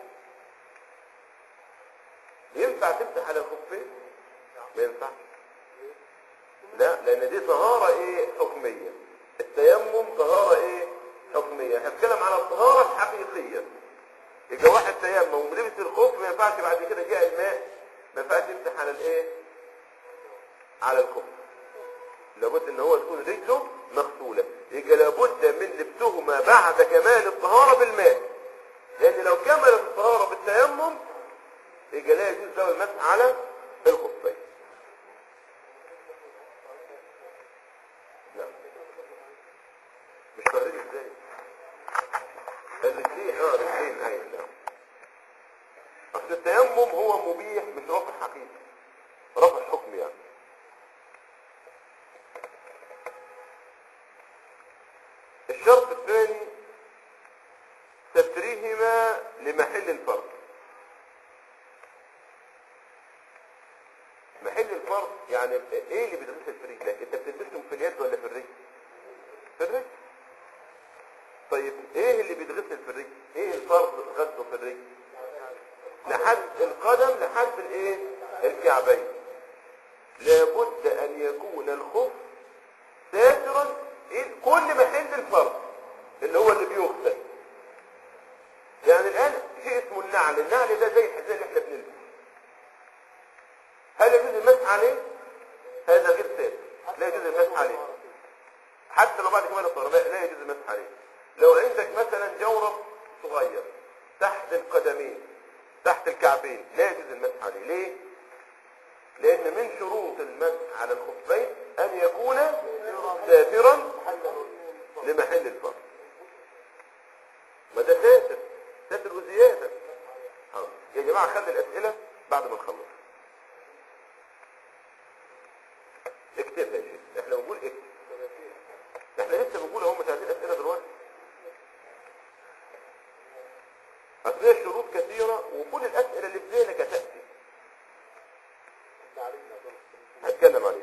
ينفع تمسح على الخفين ما ينفعش لا لان دي طهارة ايه حكمية التيمم طهارة ايه حكمية هنتكلم على الطهارة الحقيقية يبقى واحد تيمم ولبس الخف ما ينفعش بعد كده جاء الماء ما ينفعش يمسح على الايه على الخف لابد ان هو تكون رجله مغسولة يبقى لابد من لبسهما بعد كمال الطهارة بالماء لان لو كملت الطهارة بالتيمم يبقى لا يجوز له المسح على الخفين نعم مش فاهمين ازاي الرجلين اه الرجلين ايوه نعم اصل التيمم هو مبيح مش رفع حقيقي رفع حكم يعني الشرط الثاني ستريهما لمحل الفرض محل الفرض يعني ايه اللي بتغسل في رجلك انت بتلبسهم في اليد ولا في الرجل في الرجل طيب ايه اللي بيتغسل في الرجل ايه الفرض غسله في الرجل لحد القدم لحد الايه الكعبين لابد ان يكون الخف ساترا إيه؟ كل محل الفرض اللي هو اللي بيغسل يعني الان شيء اسمه النعل النعل ده زي الحذاء اللي احنا بنلبسه هل يجوز المسح عليه هذا غير ساتر لا يجوز المسح عليه حتى لو بعد كمان الطهارة لا يجوز المسح عليه لو عندك مثلا جورب صغير تحت القدمين تحت الكعبين لا يجوز المسح عليه ليه لان من شروط المسح على الخفين ان يكون ساترا لمحل الفرد ما ده ساتر ساتر وزياده حاضر. يا جماعه خلي الاسئله بعد ما نخلص اكتبها يا شيخ احنا بنقول اكتب احنا لسه بنقول اهو 30 اسئله دلوقتي اصل هي الشروط كثيره وكل الاسئله اللي في ذهنك هتاتي هتكلم عليها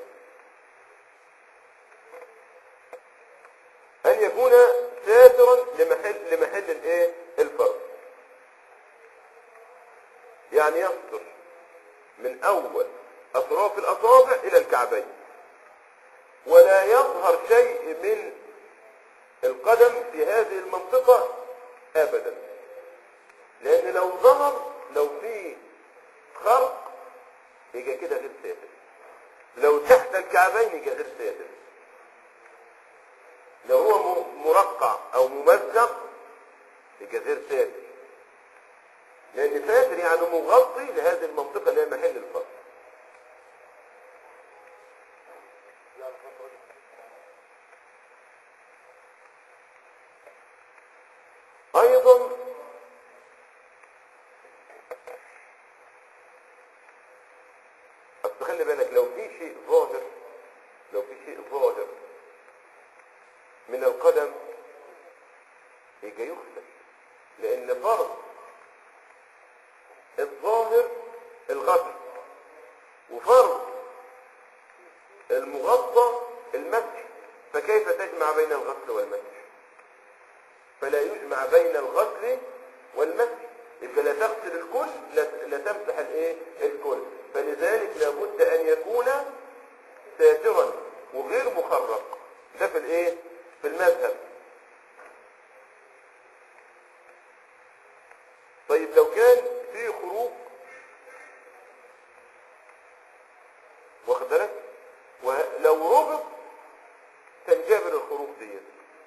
ان يكون ساترا لمحل لمحل الايه الفرد يعني يستر من اول اطراف الاصابع الى الكعبين ولا يظهر شيء من القدم في هذه المنطقة ابدا لان لو ظهر لو في خرق يبقى كده غير ساتر لو تحت الكعبين يبقى غير ساتر لو هو م- مرقع او ممزق يبقى غير ساتر لان ساتر يعني مغطي لهذه المنطقة اللي هي محل الفرق ايضا اصل خلي بالك لو في شيء ظاهر لو في شيء ظاهر من القدم يجي يغسل لان فرض الظاهر الغسل وفرض المغطى المسح فكيف تجمع بين الغسل والمسح فلا يجمع بين الغسل والمسح يبقى لا تغسل الكل لا لا تمسح الايه الكل فلذلك لابد ان يكون ساترا وغير مخرق ده في الايه في المذهب طيب لو كان في خروج واخد بالك ولو ربط تنجبر الخروج ديت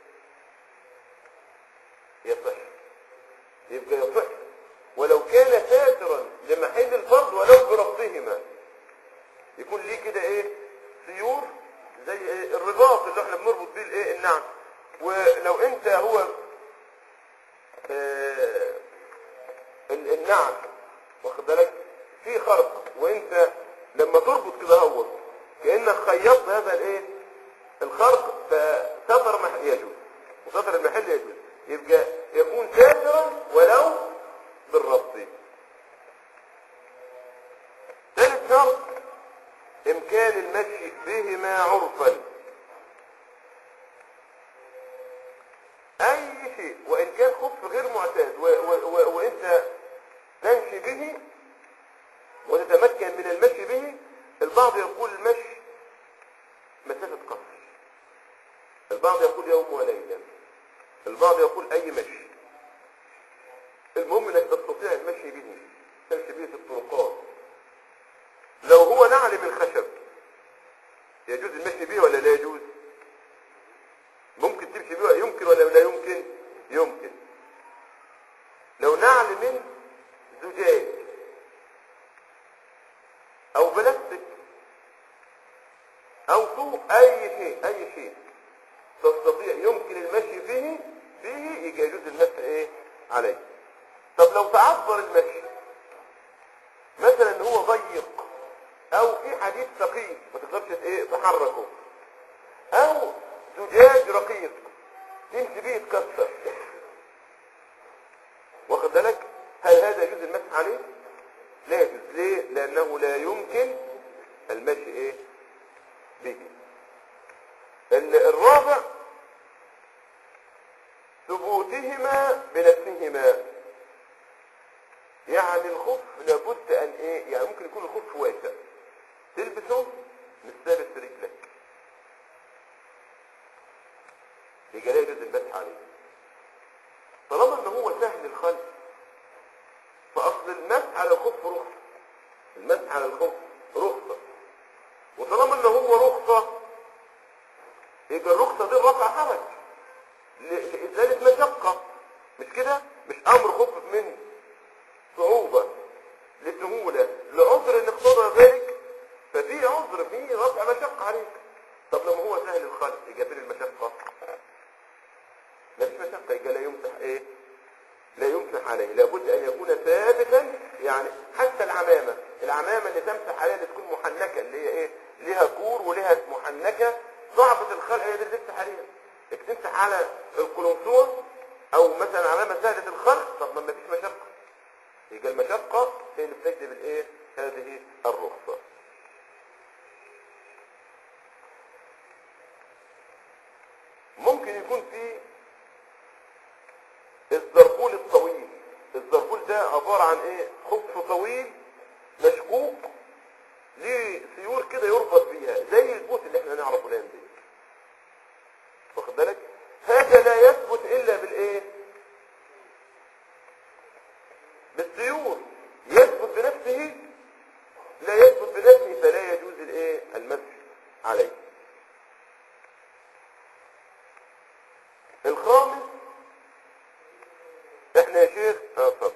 يصح يبقى يصح ولو كان ساترا لمحل الفرض ولو بربطهما يكون ليه كده ايه سيور زي إيه الرباط اللي احنا بنربط بيه الايه النعم ولو انت هو آه ال- النعم واخد بالك في خرق وانت لما تربط كده هو كانك خيطت هذا الايه الخرق فستر محل يجوز وستر المحل يجوز يبقى يكون ساترا ولو بالربط ثالث شرط امكان المشي بهما عرفا اي شيء وان كان خف غير معتاد و و و وانت تمشي به وتتمكن من المشي به البعض يقول المشي مسافة قصر البعض يقول يوم وليلة البعض يقول اي مشي المهم انك تستطيع المشي به تمشي به في الطرقات لو هو نعل من خشب يجوز المشي به ولا لا يجوز ممكن تمشي به يمكن ولا لا يمكن يمكن لو نعل من زجاج او بلاستيك او طوب اي شيء اي شيء تستطيع يمكن المشي فيه فيه يجي يجوز المسح ايه عليه طب لو تعذر المشي مثلا ان هو ضيق او في حديد ثقيل ما تقدرش ايه تحركه او زجاج رقيق تمشي بيه يتكسر واخد بالك هل هذا يجوز المسح عليه لا يجوز ليه لانه لا يمكن المشي ايه به ال- الرابع ثبوتهما بنفسهما يعني الخف لابد ان ايه يعني ممكن يكون الخف واسع تلبسه مش ثابت في رجلك يبقى لا يجوز المسح عليه طالما ان هو سهل الخلق فاصل المسح على الخف رخصه المسح على الخف رخصه وطالما ان هو رخصه يبقى الرخصه دي رفع حرج ل- لازاله مشقه مش كده مش امر خف من صعوبه لسهوله لعذر ان اقتضى ذلك ففي عذر في رفع مشقه عليك طب لما هو سهل الخلق يبقى فين المشقه ما فيش مشقه يبقى لا يمسح ايه لا يمسح عليه لابد ان يكون ثابتا يعني حتى العمامه العمامه اللي تمسح عليها اللي تكون محنكه اللي هي ايه ليها كور وليها محنكه صعبه الخلق هي دي اللي تمسح عليها انك تمسح على القلنسوه او مثلا علامه سهله الخلق طب ما فيش مشقه يبقى المشقه هي اللي بتجلب الايه هذه الرخصه ممكن يكون في الزربول الطويل الزربول ده عبارة عن ايه خف طويل مشقوق ليه سيور كده يربط بيها زي البوت اللي احنا نعرفه الان دي واخد بالك هذا لا يثبت الا بالايه بالسيور يثبت بنفسه لا يثبت بنفسه فلا يجوز الايه المسح عليه الخامس احنا يا شيخ اه اتفضل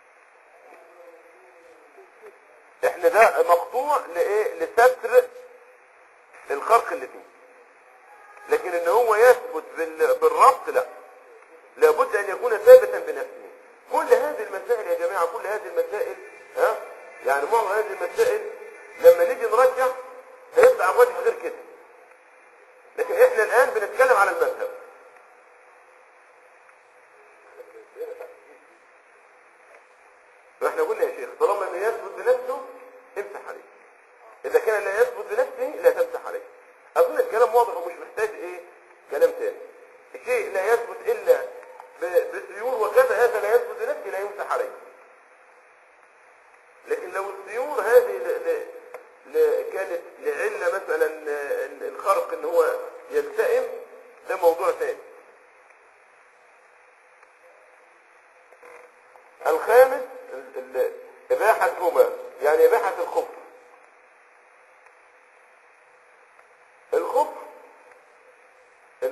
احنا ده مقطوع لايه لستر الخرق اللي فيه لكن ان هو يثبت بال- بالربط لا لابد ان يكون ثابتا بنفسه كل هذه المسائل يا جماعه كل هذه المسائل ها يعني معظم هذه المسائل لما نيجي نرجع هيطلع وجه غير كده لكن احنا الان بنتكلم على المذهب فاحنا قلنا يا شيخ طالما انه يثبت بنفسه امسح عليه اذا كان لا يثبت بنفسه لا تمسح عليه اظن الكلام واضح ومش محتاج ايه كلام تاني الشيء لا يثبت الا ب- بالسيور وكذا هذا لا يثبت بنفسه لا يمسح عليه لكن لو السيور هذه ل... ل... ل... كانت لعلة مثلا آه، الخرق ان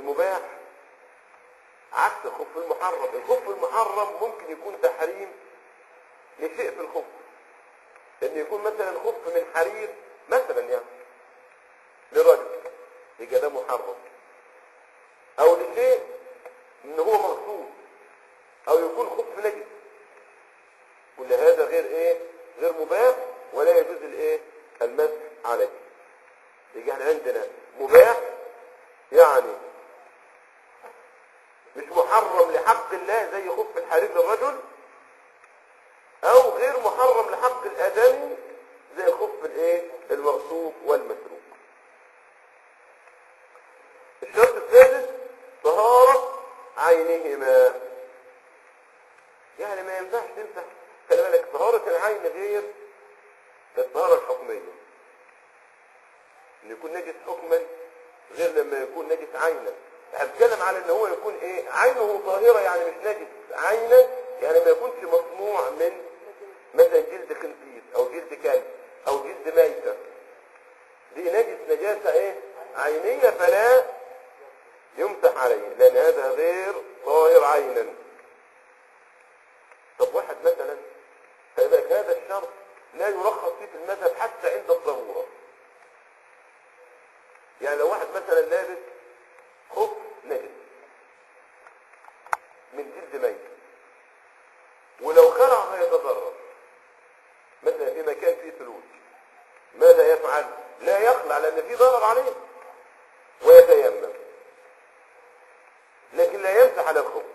المباح عكس الخف المحرم الخف المحرم ممكن يكون تحريم لشيء في الخف ان يكون مثلا خف من حرير مثلا يعني لرجل يبقى ده محرم او لشيء ان هو مغصوب او يكون خف نجس كل هذا غير ايه غير مباح ولا يجوز الايه المسح عليه يجي احنا عندنا مباح يعني مش محرم لحق الله زي خف الحرير للرجل او غير محرم لحق الادمي زي الخف الايه المغصوب والمسروق الشرط الثالث طهارة عينهما يعني ما ينفعش تمسح خلي بالك طهارة العين غير الطهارة الحكمية ان يكون نجس حكما غير لما يكون نجس عينا هتكلم على ان هو يكون ايه عينه طاهرة يعني مش نجس عينا يعني ما يكونش مصنوع من مثلا جلد خنزير او جلد كلب او جلد ميتة دي نجس نجاسة ايه عينية فلا يمسح عليه لان هذا غير طاهر عينا طب واحد مثلا خلي بالك هذا الشرط لا يرخص فيه في المذهب حتى عند الضرورة يعني لو واحد مثلا لابس خف نجس من جلد ميت ولو خلع هيتضرر مثلا في مكان فيه فلوس ماذا يفعل لا يخلع لان في ضرر عليه ويتيمم لكن لا يمسح على الخف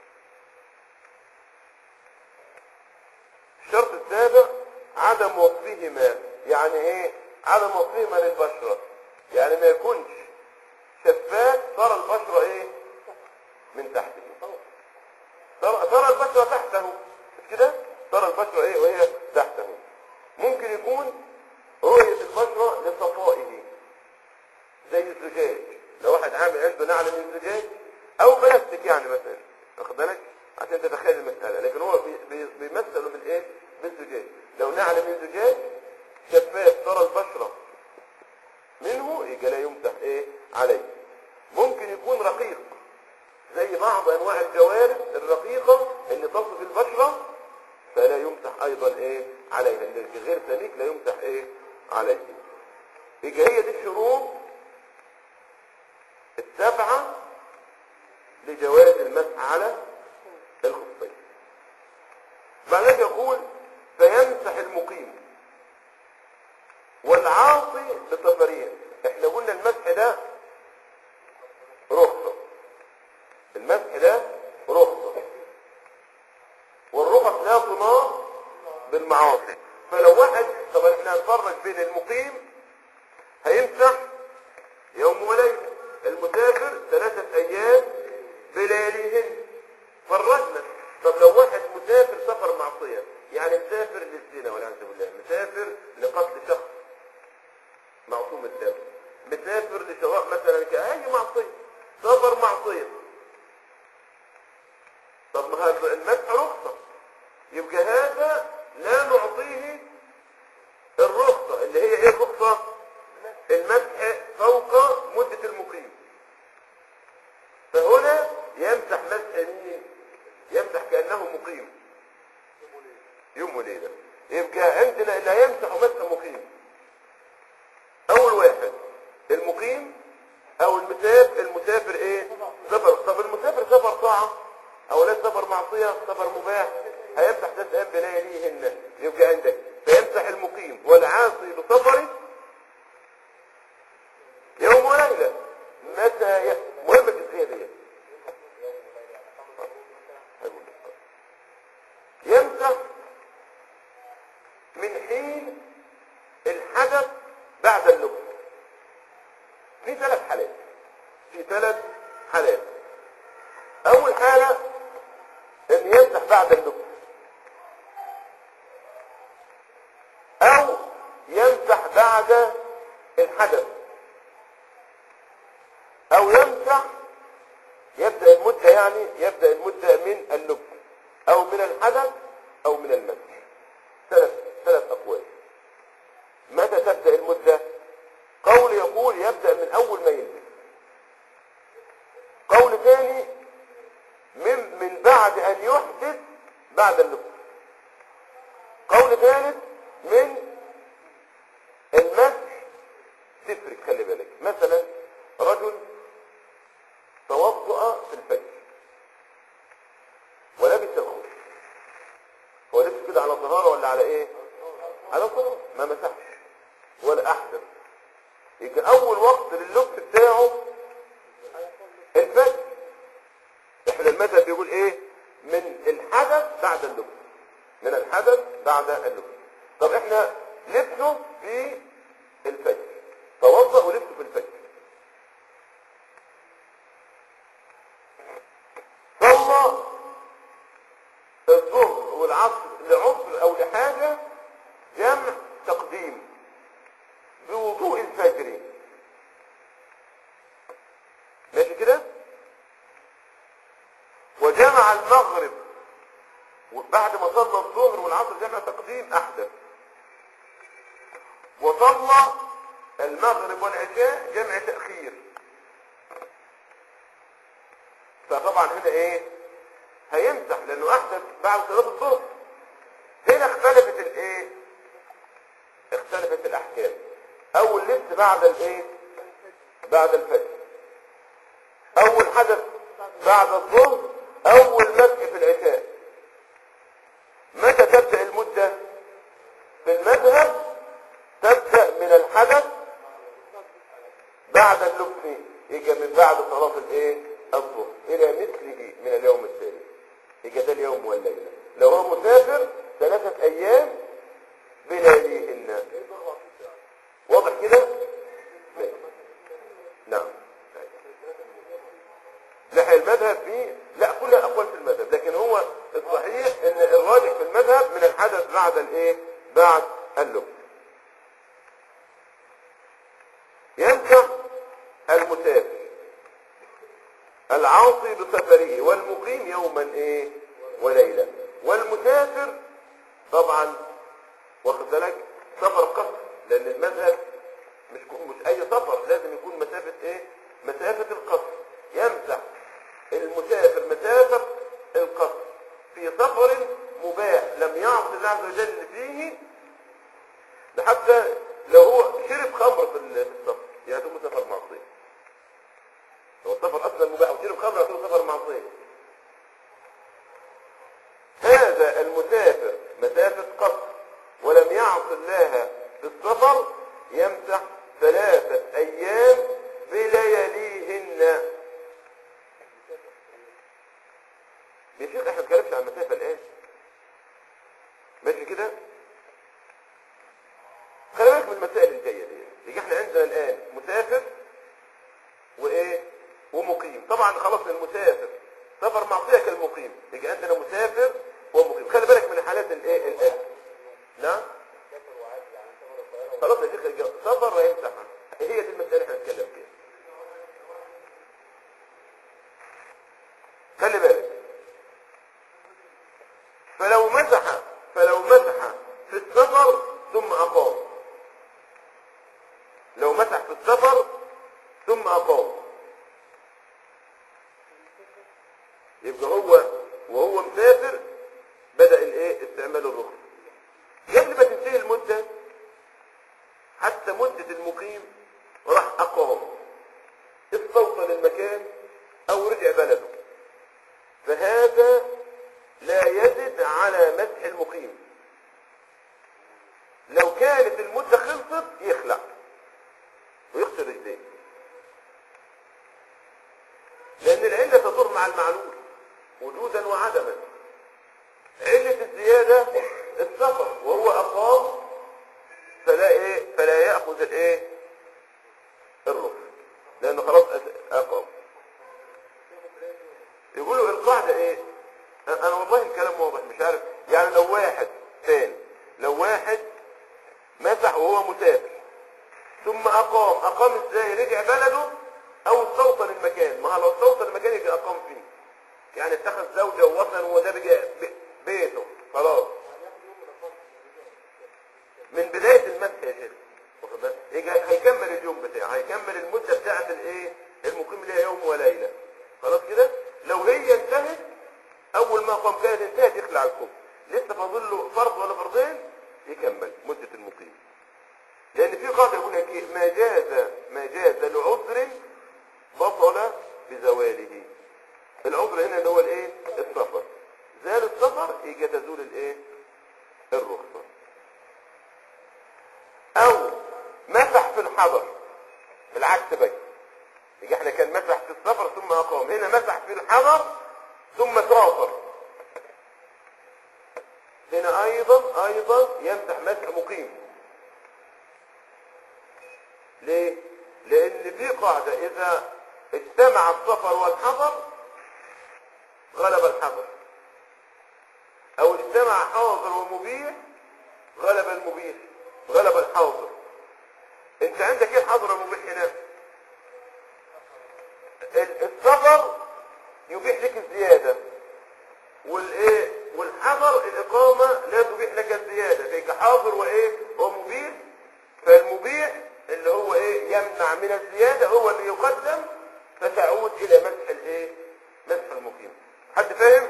الشرط السابع عدم وصفهما يعني ايه عدم وصفهما للبشرة يعني ما يكونش شفاف ترى البشرة ايه من تحته ترى, ترى البشرة تحته مش كده ترى البشرة ايه وهي تحته ممكن يكون رؤية البشرة لصفائه زي الزجاج لو واحد عامل عنده نعل من الزجاج او بلاستيك يعني مثلا واخد بالك عشان تتخيل المسألة لكن هو بي- بي- بيمثله بالايه بالزجاج لو نعل من زجاج شفاف ترى البشرة منه يبقى لا يمسح ايه عليه ممكن يكون رقيق زي بعض انواع الجوارح الرقيقة اللي تصف البشرة فلا يمسح ايضا ايه عليها اللي غير سميك لا يمسح ايه عليه يبقى هي دي الشروط السبعة لجواز المسح على الخفين بعدين يقول فيمسح المقيم والعاصي بسفرين احنا قلنا المسح ده رخصة المسح ده رخصة والرخص لا تناط بالمعاصي فلو واحد طبعا احنا هنفرق بين المقيم هيمسح يوم وليلة المسافر ثلاثة ايام بلياليهن فرجنا طب لو واحد مسافر سفر معصية يعني مسافر للزنا والعياذ بالله مسافر لقتل شخص معصوم الدم مسافر لشراء مثلا كأي معصية سفر معصية طب ما هذا المسح رخصة يبقى هذا لا نعطيه الرخصة اللي هي ايه الرخصة المسح فوق مدة المقيم فهنا يمسح مسح مين يمسح كأنه مقيم يوم وليلة يبقى عندنا اللي هيمسح مسح مقيم اول واحد المقيم او المسافر المسافر ايه سفر طب المسافر سفر طاعة او لا سفر معصية سفر مباح هيمسح ثلاث ايام بلياليهن يبقى عندك فيمسح المقيم والعاصي بسفره يوم وليلة متى ي... مهمة الجزئية دي يمسح من حين الحدث بعد اللبس في ثلاث حالات في ثلاث حالات اول حالة ان يمسح بعد اللبس او يمسح بعد الحدث او يمسح يبدأ المدة يعني يبدأ المدة من اللبس او من الحدث او من المسح ثلاث ثلاث اقوال متى تبدأ المدة قول يقول يبدأ من اول ما يلبس بعد اللبس قول ثالث من المسح تفرق خلي بالك مثلا رجل توضأ في الفجر ولبس الخف هو لبس كده على طهارة ولا على ايه على طهارة ما مسحش ولا احدث يبقى اول وقت لللبس بتاعه الفجر احنا المذهب بيقول ايه من الحدث بعد اللبس من الحدث بعد اللبس طب احنا لبسه في الفجر توضأ ولبسه في الفجر صلى الظهر والعصر لعذر او لحاجة جمع تقديم بوضوء الفجر ماشي كده وجمع المغرب وبعد ما صلى الظهر والعصر جمع تقديم احدث وصلى المغرب والعشاء جمع تأخير فطبعا هنا ايه هيمسح لانه احدث بعد صلاة الظهر هنا اختلفت الايه اختلفت الاحكام اول لبس بعد الايه بعد الفجر اول حدث بعد الظهر اول مسح في العشاء متى تبدأ المدة في المذهب تبدأ من الحدث بعد اللبس يجي من بعد صلاة الايه الظهر الى مثله من اليوم الثاني يجي ده اليوم والليلة لو هو مسافر ثلاثة ايام بلياليهن واضح كده ماشي. نعم لا المذهب فيه لا كل الاقوال في المذهب لكن هو الصحيح ان الراجح في المذهب من الحدث بعد الايه بعد اللبس يمسح المسافر العاصي بسفره والمقيم يوما ايه وليلة والمسافر طبعا واخد بالك سفر قصر لان المذهب مش مش اي سفر لازم يكون مسافة ايه مسافة القصر يمسح المسافر مسافة القصر في سفر مباح لم يعص الله عز وجل فيه ده حتى لو هو شرب خمر في ال- في السفر يعني تقول سفر معصية هو السفر اصلا مباح وشرب خمر هتقول سفر معصية هذا المسافر مسافة قصر ولم يعص الله في السفر يمسح ثلاثة أيام بلياليهن يا شيخ احنا ما اتكلمش عن المسافة الآن ماشي كده خلي بالك من المسائل الجاية دي يجي احنا عندنا الآن مسافر وإيه ومقيم طبعا خلاص المسافر سفر معصية كالمقيم يجي عندنا مسافر ومقيم خلي بالك من حالات الايه الآن نعم خلاص يا شيخ الجو- سفر ويمسح هي دي المسألة اللي احنا هنتكلم فيها خلي بالك فلو مسح فلو مسح في السفر ثم أقام لو مسح في السفر ثم أقام يبقى هو وهو مسافر بدأ الايه استعمال الرخصة قبل ما تنتهي المدة حتى مدة المقيم راح أقام استوصل المكان أو رجع بلده فهذا لا يزد على مسح المقيم لو كانت المدة خلصت يخلع ويغسل رجليه لأن العلة تدور مع المعلول وجودا وعدما علة الزيادة السفر وهو أقام فلا إيه فلا يأخذ الإيه الرخص لأنه خلاص أس- أقام يقولوا القاعدة إيه أنا والله الكلام واضح مش عارف يعني لو واحد تاني لو واحد مسح وهو مسافر ثم أقام أقام إزاي رجع بلده أو استوطن المكان ما هو لو استوطن المكان يبقى أقام فيه يعني اتخذ زوجة ووطن وده بقى ب- بيته خلاص من بداية المسح يا شيخ واخد بالك؟ يجي هيكمل اليوم بتاعه هيكمل المدة بتاعة الايه المقيم ليها يوم وليلة خلاص كده لو هي انتهت اول ما قام كانت انتهت يخلع الخف لسه فاضل له فرض ولا فرضين يكمل مدة المقيم لان في قاعدة يقول لك إيه؟ ما جاز ما جاز لعذر بطل بزواله العذر هنا اللي هو الايه السفر زال السفر يجي تزول الايه الرخصة او مسح في الحضر العكس بقى يجي احنا كان مسح في السفر ثم اقام هنا مسح في الحضر ثم سافر هنا ايضا ايضا يمسح مسح مقيم ليه لان في قاعدة اذا اجتمع السفر والحضر غلب الحضر او اجتمع حاضر ومبيح غلب المبيح غلب الحاضر انت عندك ايه الحاضر والمبيح هنا ال- السفر يبيح لك الزيادة والايه والحضر الاقامة لا تبيح لك الزيادة فيك حاضر وايه ومبيح فالمبيح اللي هو ايه يمنع من الزيادة هو اللي يقدم فتعود الى مسح الايه مسح المقيم حد فاهم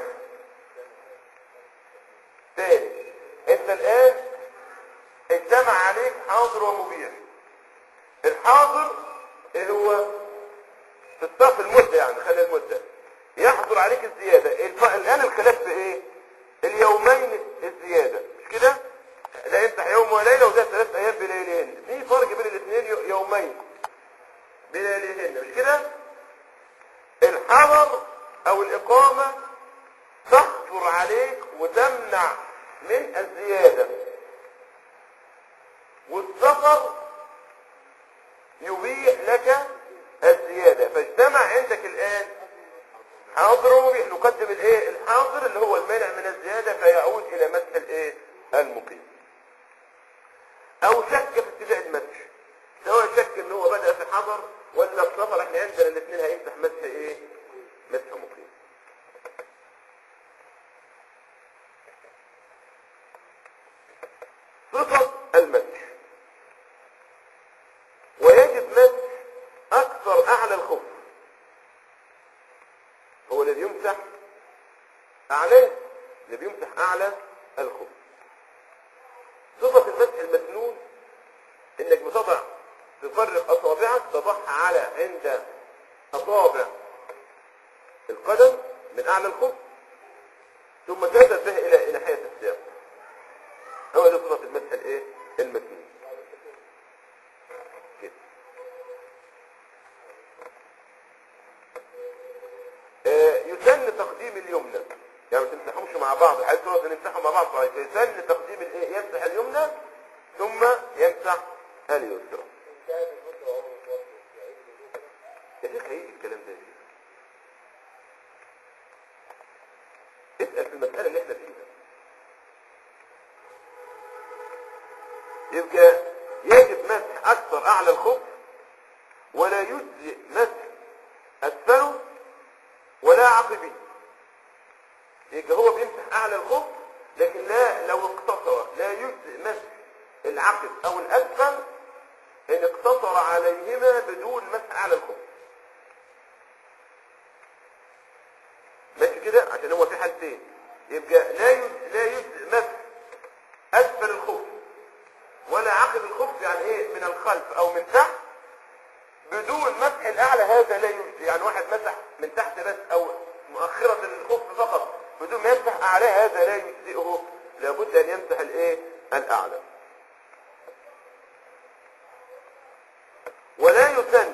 تاني انت الان اجتمع عليك حاضر ومبيح الحاضر ايه هو في الصف المدة يعني خلي المدة يحضر عليك الزيادة الف- الآن الخلاف في ايه اليومين الزيادة مش كده لا يمسح يوم وليلة وده ثلاث أيام بليلين في فرق بين الاثنين يو- يومين بليلين مش كده الحضر أو الإقامة تحضر عليك وتمنع من الزيادة والسفر يبيح لك الزيادة فاجتمع عندك الآن حاضر ومبيح نقدم الايه الحاضر اللي هو المانع من الزيادة فيعود الى مسح الايه المقيم او شك في ابتداء المسح سواء شك ان هو بدأ في الحضر ولا في سفر احنا عندنا الاثنين هيمسح مسح ايه مسح مقيم صفة المسح ويجب مسح اكثر اعلى الخف هو الذي يمسح اعلاه اللي بيمسح اعلى الخف صفة المسح المسنون انك بتضع تفرق اصابعك تضعها على عند اصابع القدم من اعلى الخف ثم تذهب بها الى ناحية الساق هو ده صفة المسح الايه المسنون كده آه، يسن تقديم اليمنى يعني ما تمسحهمش مع بعض حيث تقعد نمسحهم مع بعض صحيح يسن تقديم الايه يمسح اليمنى ثم يمسح اليسرى يا شيخ هيجي الكلام ده يا شيخ اسأل في المسألة اللي احنا فيها يبقى يجب مسح اكثر اعلى الخف ولا يجزئ مسح اسفله ولا عقبه يبقى هو بيمسح اعلى الخف لكن لا لو اقتصر لا يجزئ مسح العقب او الاسفل ان اقتصر عليهما بدون مسح اعلى الخف ماشي كده عشان هو في حالتين يبقى لا يجزئ لا يجزئ مسح اسفل الخف ولا عقب الخف يعني ايه من الخلف او من تحت بدون مسح الاعلى هذا لا يجزي يعني واحد مسح من تحت بس او مؤخرة الخف فقط بدون ما يمسح اعلاه هذا لا يجزئه لابد ان يمسح الايه الاعلى ولا يسن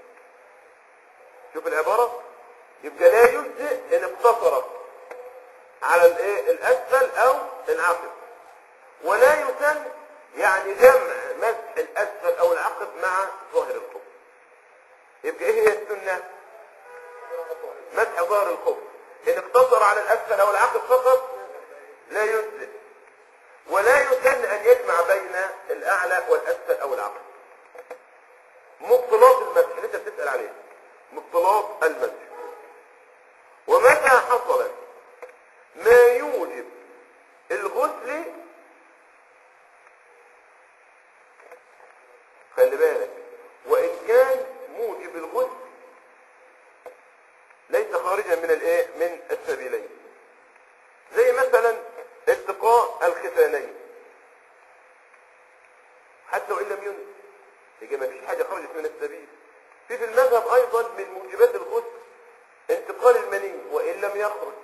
شوف العبارة يبقى لا يجزئ ان اقتصر على الايه الاسفل او العقب ولا يسن يعني جمع مسح الاسفل او العقب مع ظاهر الخف يبقى ايه هي السنة مسح ظهر الخف ان اقتصر على الاسفل او العقب فقط لا يجزئ ولا يسن ان يجمع بين الاعلى والاسفل او العقب مبطلات المسح اللي انت بتسأل عليه مبطلات المسح ومتى حصل ما يوجب الغسل خلي بالك وان كان موجب الغسل ليس خارجا من الايه من السبيلين مكانين حتى وان لم ينزل يبقى ما فيش حاجه خرجت من السبيل في في المذهب ايضا من موجبات الغسل انتقال المني وان لم يخرج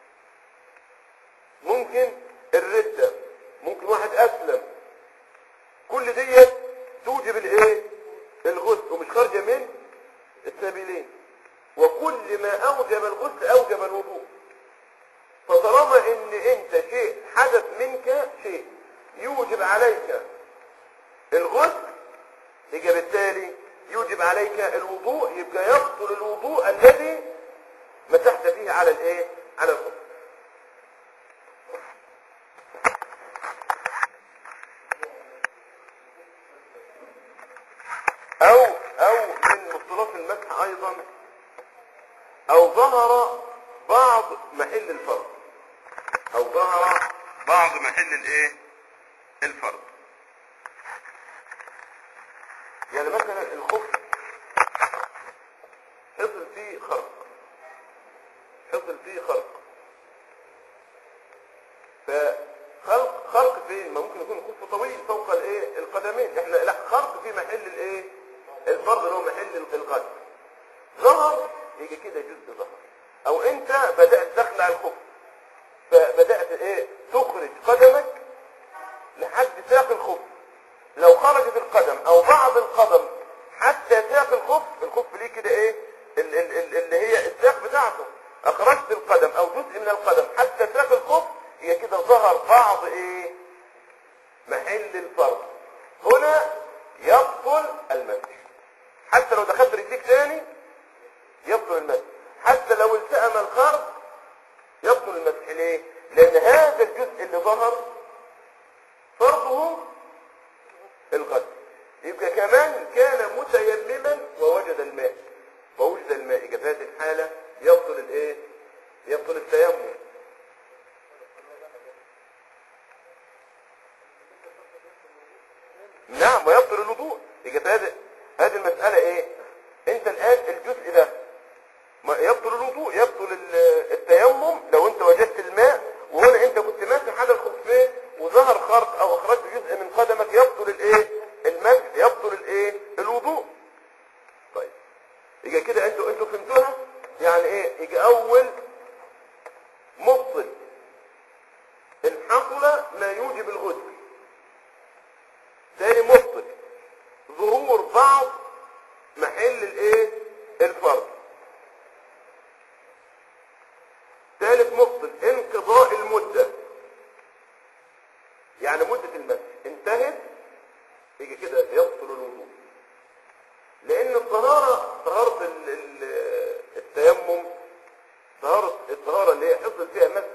ممكن الردة ممكن واحد اسلم كل ديت توجب الايه الغسل ومش خارجه من السبيلين وكل ما اوجب الغسل اوجب الوضوء فطالما ان انت شيء حدث منك شيء يوجب عليك الغسل يبقى بالتالي يوجب عليك الوضوء يبقى يبطل الوضوء الذي مسحت فيه على الايه على الخف او او من مصطلحات المسح ايضا او ظهر بعض محل الفرض او ظهر بعض محل الايه الفرض يعني مثلا الخف حصل فيه خرق حصل فيه خرق فخلق خرق فين ما ممكن يكون الخف طويل فوق الايه القدمين احنا لا خرق في محل الايه الفرض اللي هو محل القدم ظهر يجي كده جزء ظهر او انت بدأت تخلع الخف فبدأت ايه تخرج قدمك لحد ساق الخف لو خرجت القدم او بعض القدم حتى ساق الخف الخف ليه كده ايه ال- ال- ال- اللي هي الساق بتاعته اخرجت القدم او جزء من القدم حتى ساق الخف هي كده ظهر بعض ايه محل الفرض هنا يبطل المسح حتى لو دخلت رجليك تاني يبطل المسح حتى لو التأم الخرق يبطل المسح ليه لان هذا الجزء اللي ظهر فرضه الغسل يبقى كمان كان متيمما ووجد الماء ووجد الماء يبقى في هذه الحالة يبطل الايه يبطل التيمم نعم ويبطل الوضوء يبقى في هذه هذه المسألة ايه انت الان الجزء ده ما يبطل الوضوء يبطل ال- التيمم لو انت وجدت الماء وهنا انت كنت ماسك على الخفين وظهر خرق او اخرجت جزء من قدمك يبطل الايه المسح يبطل الايه الوضوء طيب يبقى كده انتوا انتوا فهمتوها يعني ايه يجي اول مبطل ان حصل ما يوجب الغسل ثاني مبطل ظهور بعض محل الايه الفرض ثالث مبطل انقضاء المدة يعني مدة المسح انتهت يجي كده يبطل الوضوء لان الطهارة طهارة ال- ال- التيمم طهارة الطهارة اللي هي حصل فيها مسح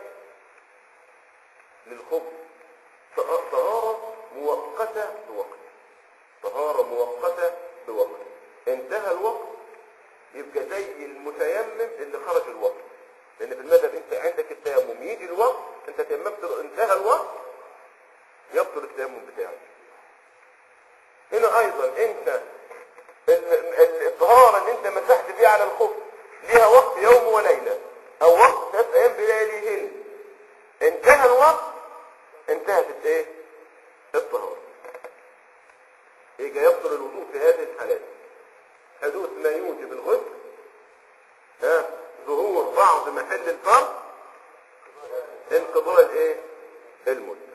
للخبز طه- طهارة مؤقتة بوقت طهارة مؤقتة بوقت انتهى الوقت يبقى زي المتيمم اللي خرج الوقت لان في المذهب انت عندك التيمم يجي الوقت انت تيممت انتهى الوقت يبطل التيمم بتاعك هنا ايضا انت ال- ال- الطهارة اللي انت مسحت بيها على الخف ليها وقت يوم وليلة او وقت ثلاث ايام بلياليهن انتهى الوقت انتهت الايه الطهارة يجي يبطل الوضوء في هذه الحالات حدوث ما يوجب الغسل ها ظهور بعض محل الفرض انقضاء الايه المدة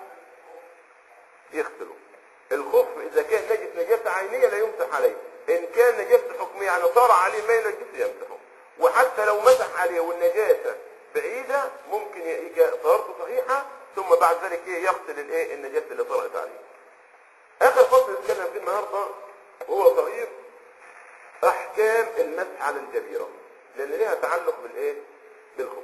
يغسلوا الخف اذا كان نجس نجاسة عينية لا يمسح عليه ان كان نجاسة حكمية يعني طار عليه ما ينجس يمسحه وحتى لو مسح عليه والنجاسة بعيدة ممكن يجي طهارته صحيحة ثم بعد ذلك ايه يغسل الايه النجاسة اللي طرأت عليه اخر فصل نتكلم فيه النهارده هو صغير احكام المسح على الجبيرة لان لها تعلق بالايه بالخف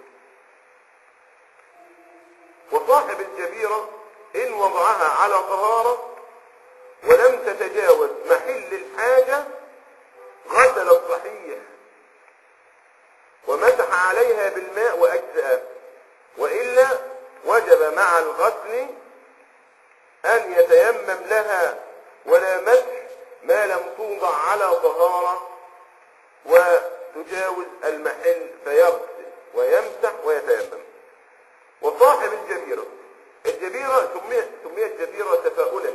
وصاحب الجبيرة ان وضعها على طهارة ولم تتجاوز محل الحاجة غسل الصحيح ومسح عليها بالماء واجزاء والا وجب مع الغسل أن يتيمم لها ولا مسح ما لم توضع على طهارة وتجاوز المحل فيغسل ويمسح ويتيمم وصاحب الجبيرة الجبيرة سميت سميت جبيرة تفاؤلا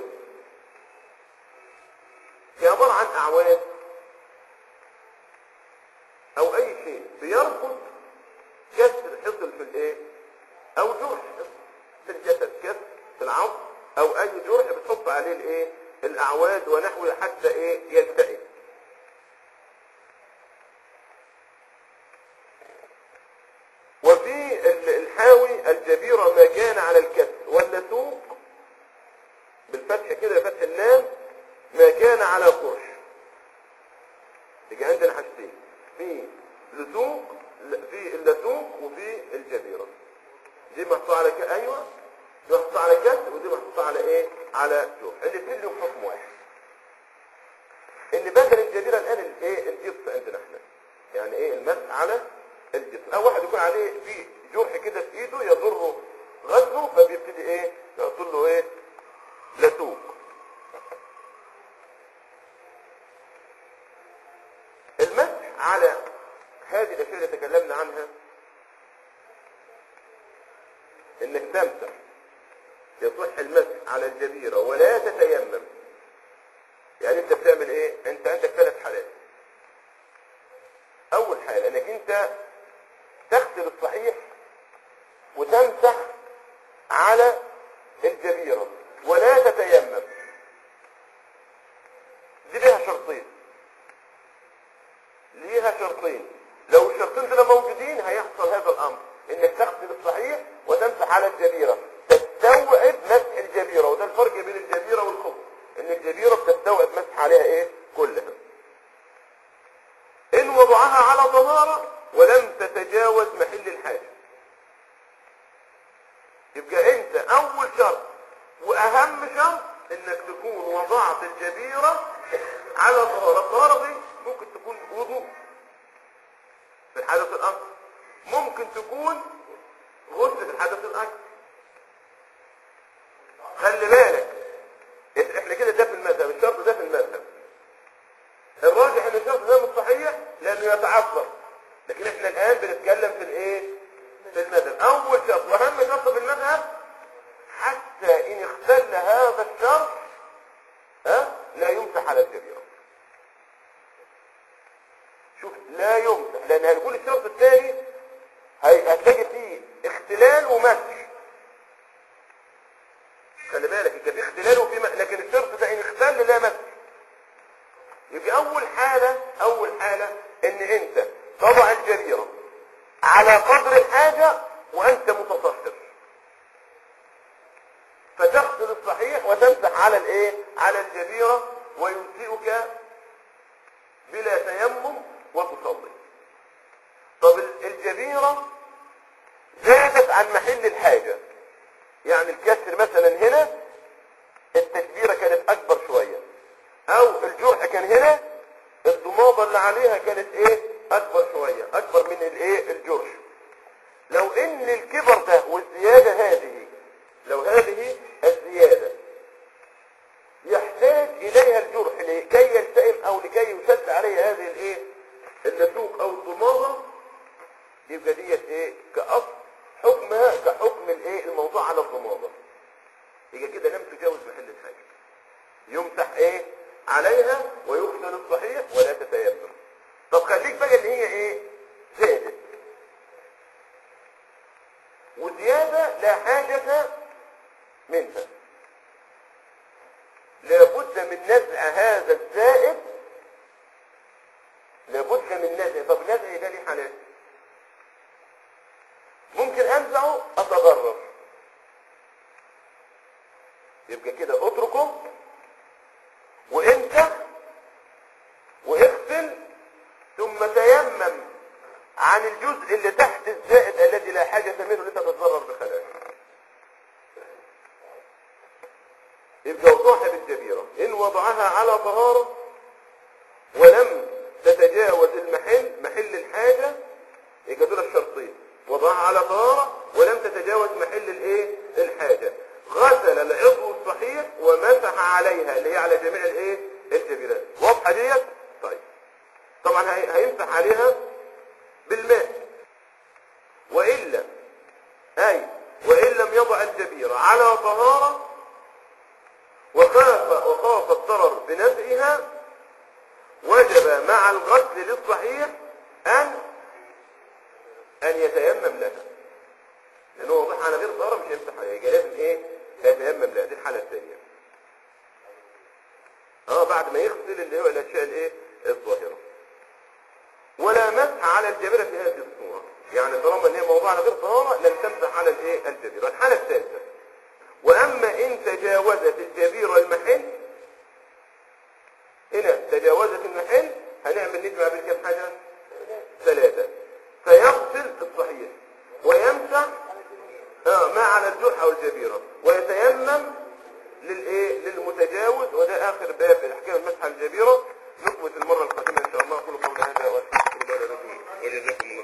هي عبارة عن أعواد أو أي شيء بيربط كسر حصل في الإيه؟ أو جرح في الجسد كسر في العظم أو أي جرح بتحط عليه الإيه؟ الأعواد ونحوه حتى إيه؟ يلتئم وفي ال- الحاوي الجبيرة ما كان على الكسر واللسوق بالفتح كده فتح اللام ما كان على قرش يجي عندنا حاجتين في لسوق في اللسوق وفي الجبيرة دي محطوطة على ك... ايوه دي محطوطة على كسر ودي محطوطة على ايه على جرح الاثنين لهم حكم واحد ان بدل الجبيرة الان الايه الجبس عندنا احنا يعني ايه المسح على الجسم او واحد يكون عليه في جرح كده في ايده يضره غسله فبيبتدي ايه يحط له ايه لسوق المسح على هذه الاشياء اللي تكلمنا عنها انك تمسح يصح المسح على الجبيرة ولا تتيمم يعني انت بتعمل ايه انت عندك ثلاث حالات اول حالة انك انت تغسل الصحيح وتمسح على الجبيرة ولا تتيمم دي ليها شرطين ليها شرطين لو الشرطين دول موجودين هيحصل هذا الامر انك تغسل الصحيح وتمسح على الجبيرة تستوعب مسح الجبيرة وده الفرق بين الجبيرة والخبز ان الجبيرة بتستوعب مسح عليها ايه كلها ان وضعها على طهارة ولم تتجاوز محل الحاجة يبقى انت اول شرط واهم شرط انك تكون وضعت الجبيرة على طهارة الطهارة دي ممكن تكون وضوء في الحدث الاكبر ممكن تكون غسل في الحدث الاكبر خلي بالك احنا كده ده في المذهب الشرط ده في المذهب الراجح ان الشرط ده مش صحيح لانه يتعذر لكن احنا الان بنتكلم في الايه في المذهب اول شرط واهم شرط في المذهب حتى ان اختل هذا الشرط ها لا يمسح على الجبيره شوف لا يمسح لان هنقول الشرط الثاني هي- هتلاقي فيه اختلال ومسح خلي بالك يبقى في اختلال وفي مسح لكن الشرط ده ان اختل لا مسح يبقى اول حالة اول حالة ان انت تضع الجريرة على قدر الحاجة وانت متطهر فتغسل الصحيح وتمسح على الايه على الجبيرة ويجزئك بلا تيمم وتصلي طب ال- الجبيرة زادت عن محل الحاجة يعني الكسر مثلا هنا التكبيرة كانت اكبر شوية او الجرح كان هنا الضماضة اللي عليها كانت ايه اكبر شوية اكبر من الايه الجرح لو ان الكبر ده والزيادة هذه لو هذه الزيادة يحتاج اليها الجرح لكي يلتئم او لكي يشد عليه هذه الايه اللسوق او الضماضة يبقى ديت ايه كأصل حكمها كحكم الايه الموضوع على الضماضة يبقى كده لم تجاوز محل الحاجة يمسح ايه عليها ويغسل الصحيح ولا تتيمم طب خليك بقى اللي هي ايه زادت وزيادة لا حاجة منها لابد من نزع هذا الزائد لابد من نزع طب نزع ده ليه حالات ممكن انزعه اتضرر يبقى كده اتركه وانت واغسل ثم تيمم عن الجزء اللي تحت الزائد الذي لا حاجة منه لانت تتضرر بخلاله يبقى صاحب الجبيرة ان وضعها على طهارة ولم تتجاوز المحل محل الحاجة يبقى دول الشرطين وضعها على طهارة ولم تتجاوز محل الايه الحاجة غسل العضو الصحيح ومسح عليها اللي هي على جميع الايه الجبيرات واضحة ديت طيب طبعا هي- هيمسح عليها بالماء وإلا أي وإن لم يضع الجبيرة على وجب مع الغسل للصحيح أن أن يتيمم لها لأنه واضح على غير طهارة مش هيمسح عليها يبقى لازم إيه يتيمم لها دي الحالة الثانية اه بعد ما يغسل اللي هو الأشياء الإيه الظاهرة ولا مسح على الجبيرة في هذه الصورة يعني طالما ان هي موضوع على غير طهارة لم تمسح على الايه الجبيرة الحالة الثالثة واما ان تجاوزت الجبيرة المحل هنا تجاوزت المحل هنعمل نجمع بين كام حاجة ثلاثة فيغسل الصحيح ويمسح آه ما على الجرح او الجبيرة ويتيمم للايه للمتجاوز وده اخر باب الاحكام المسح على الجبيرة نكمل المرة القادمة ان شاء الله اقول قولي هذا واستغفر الله لكم وجزاكم الله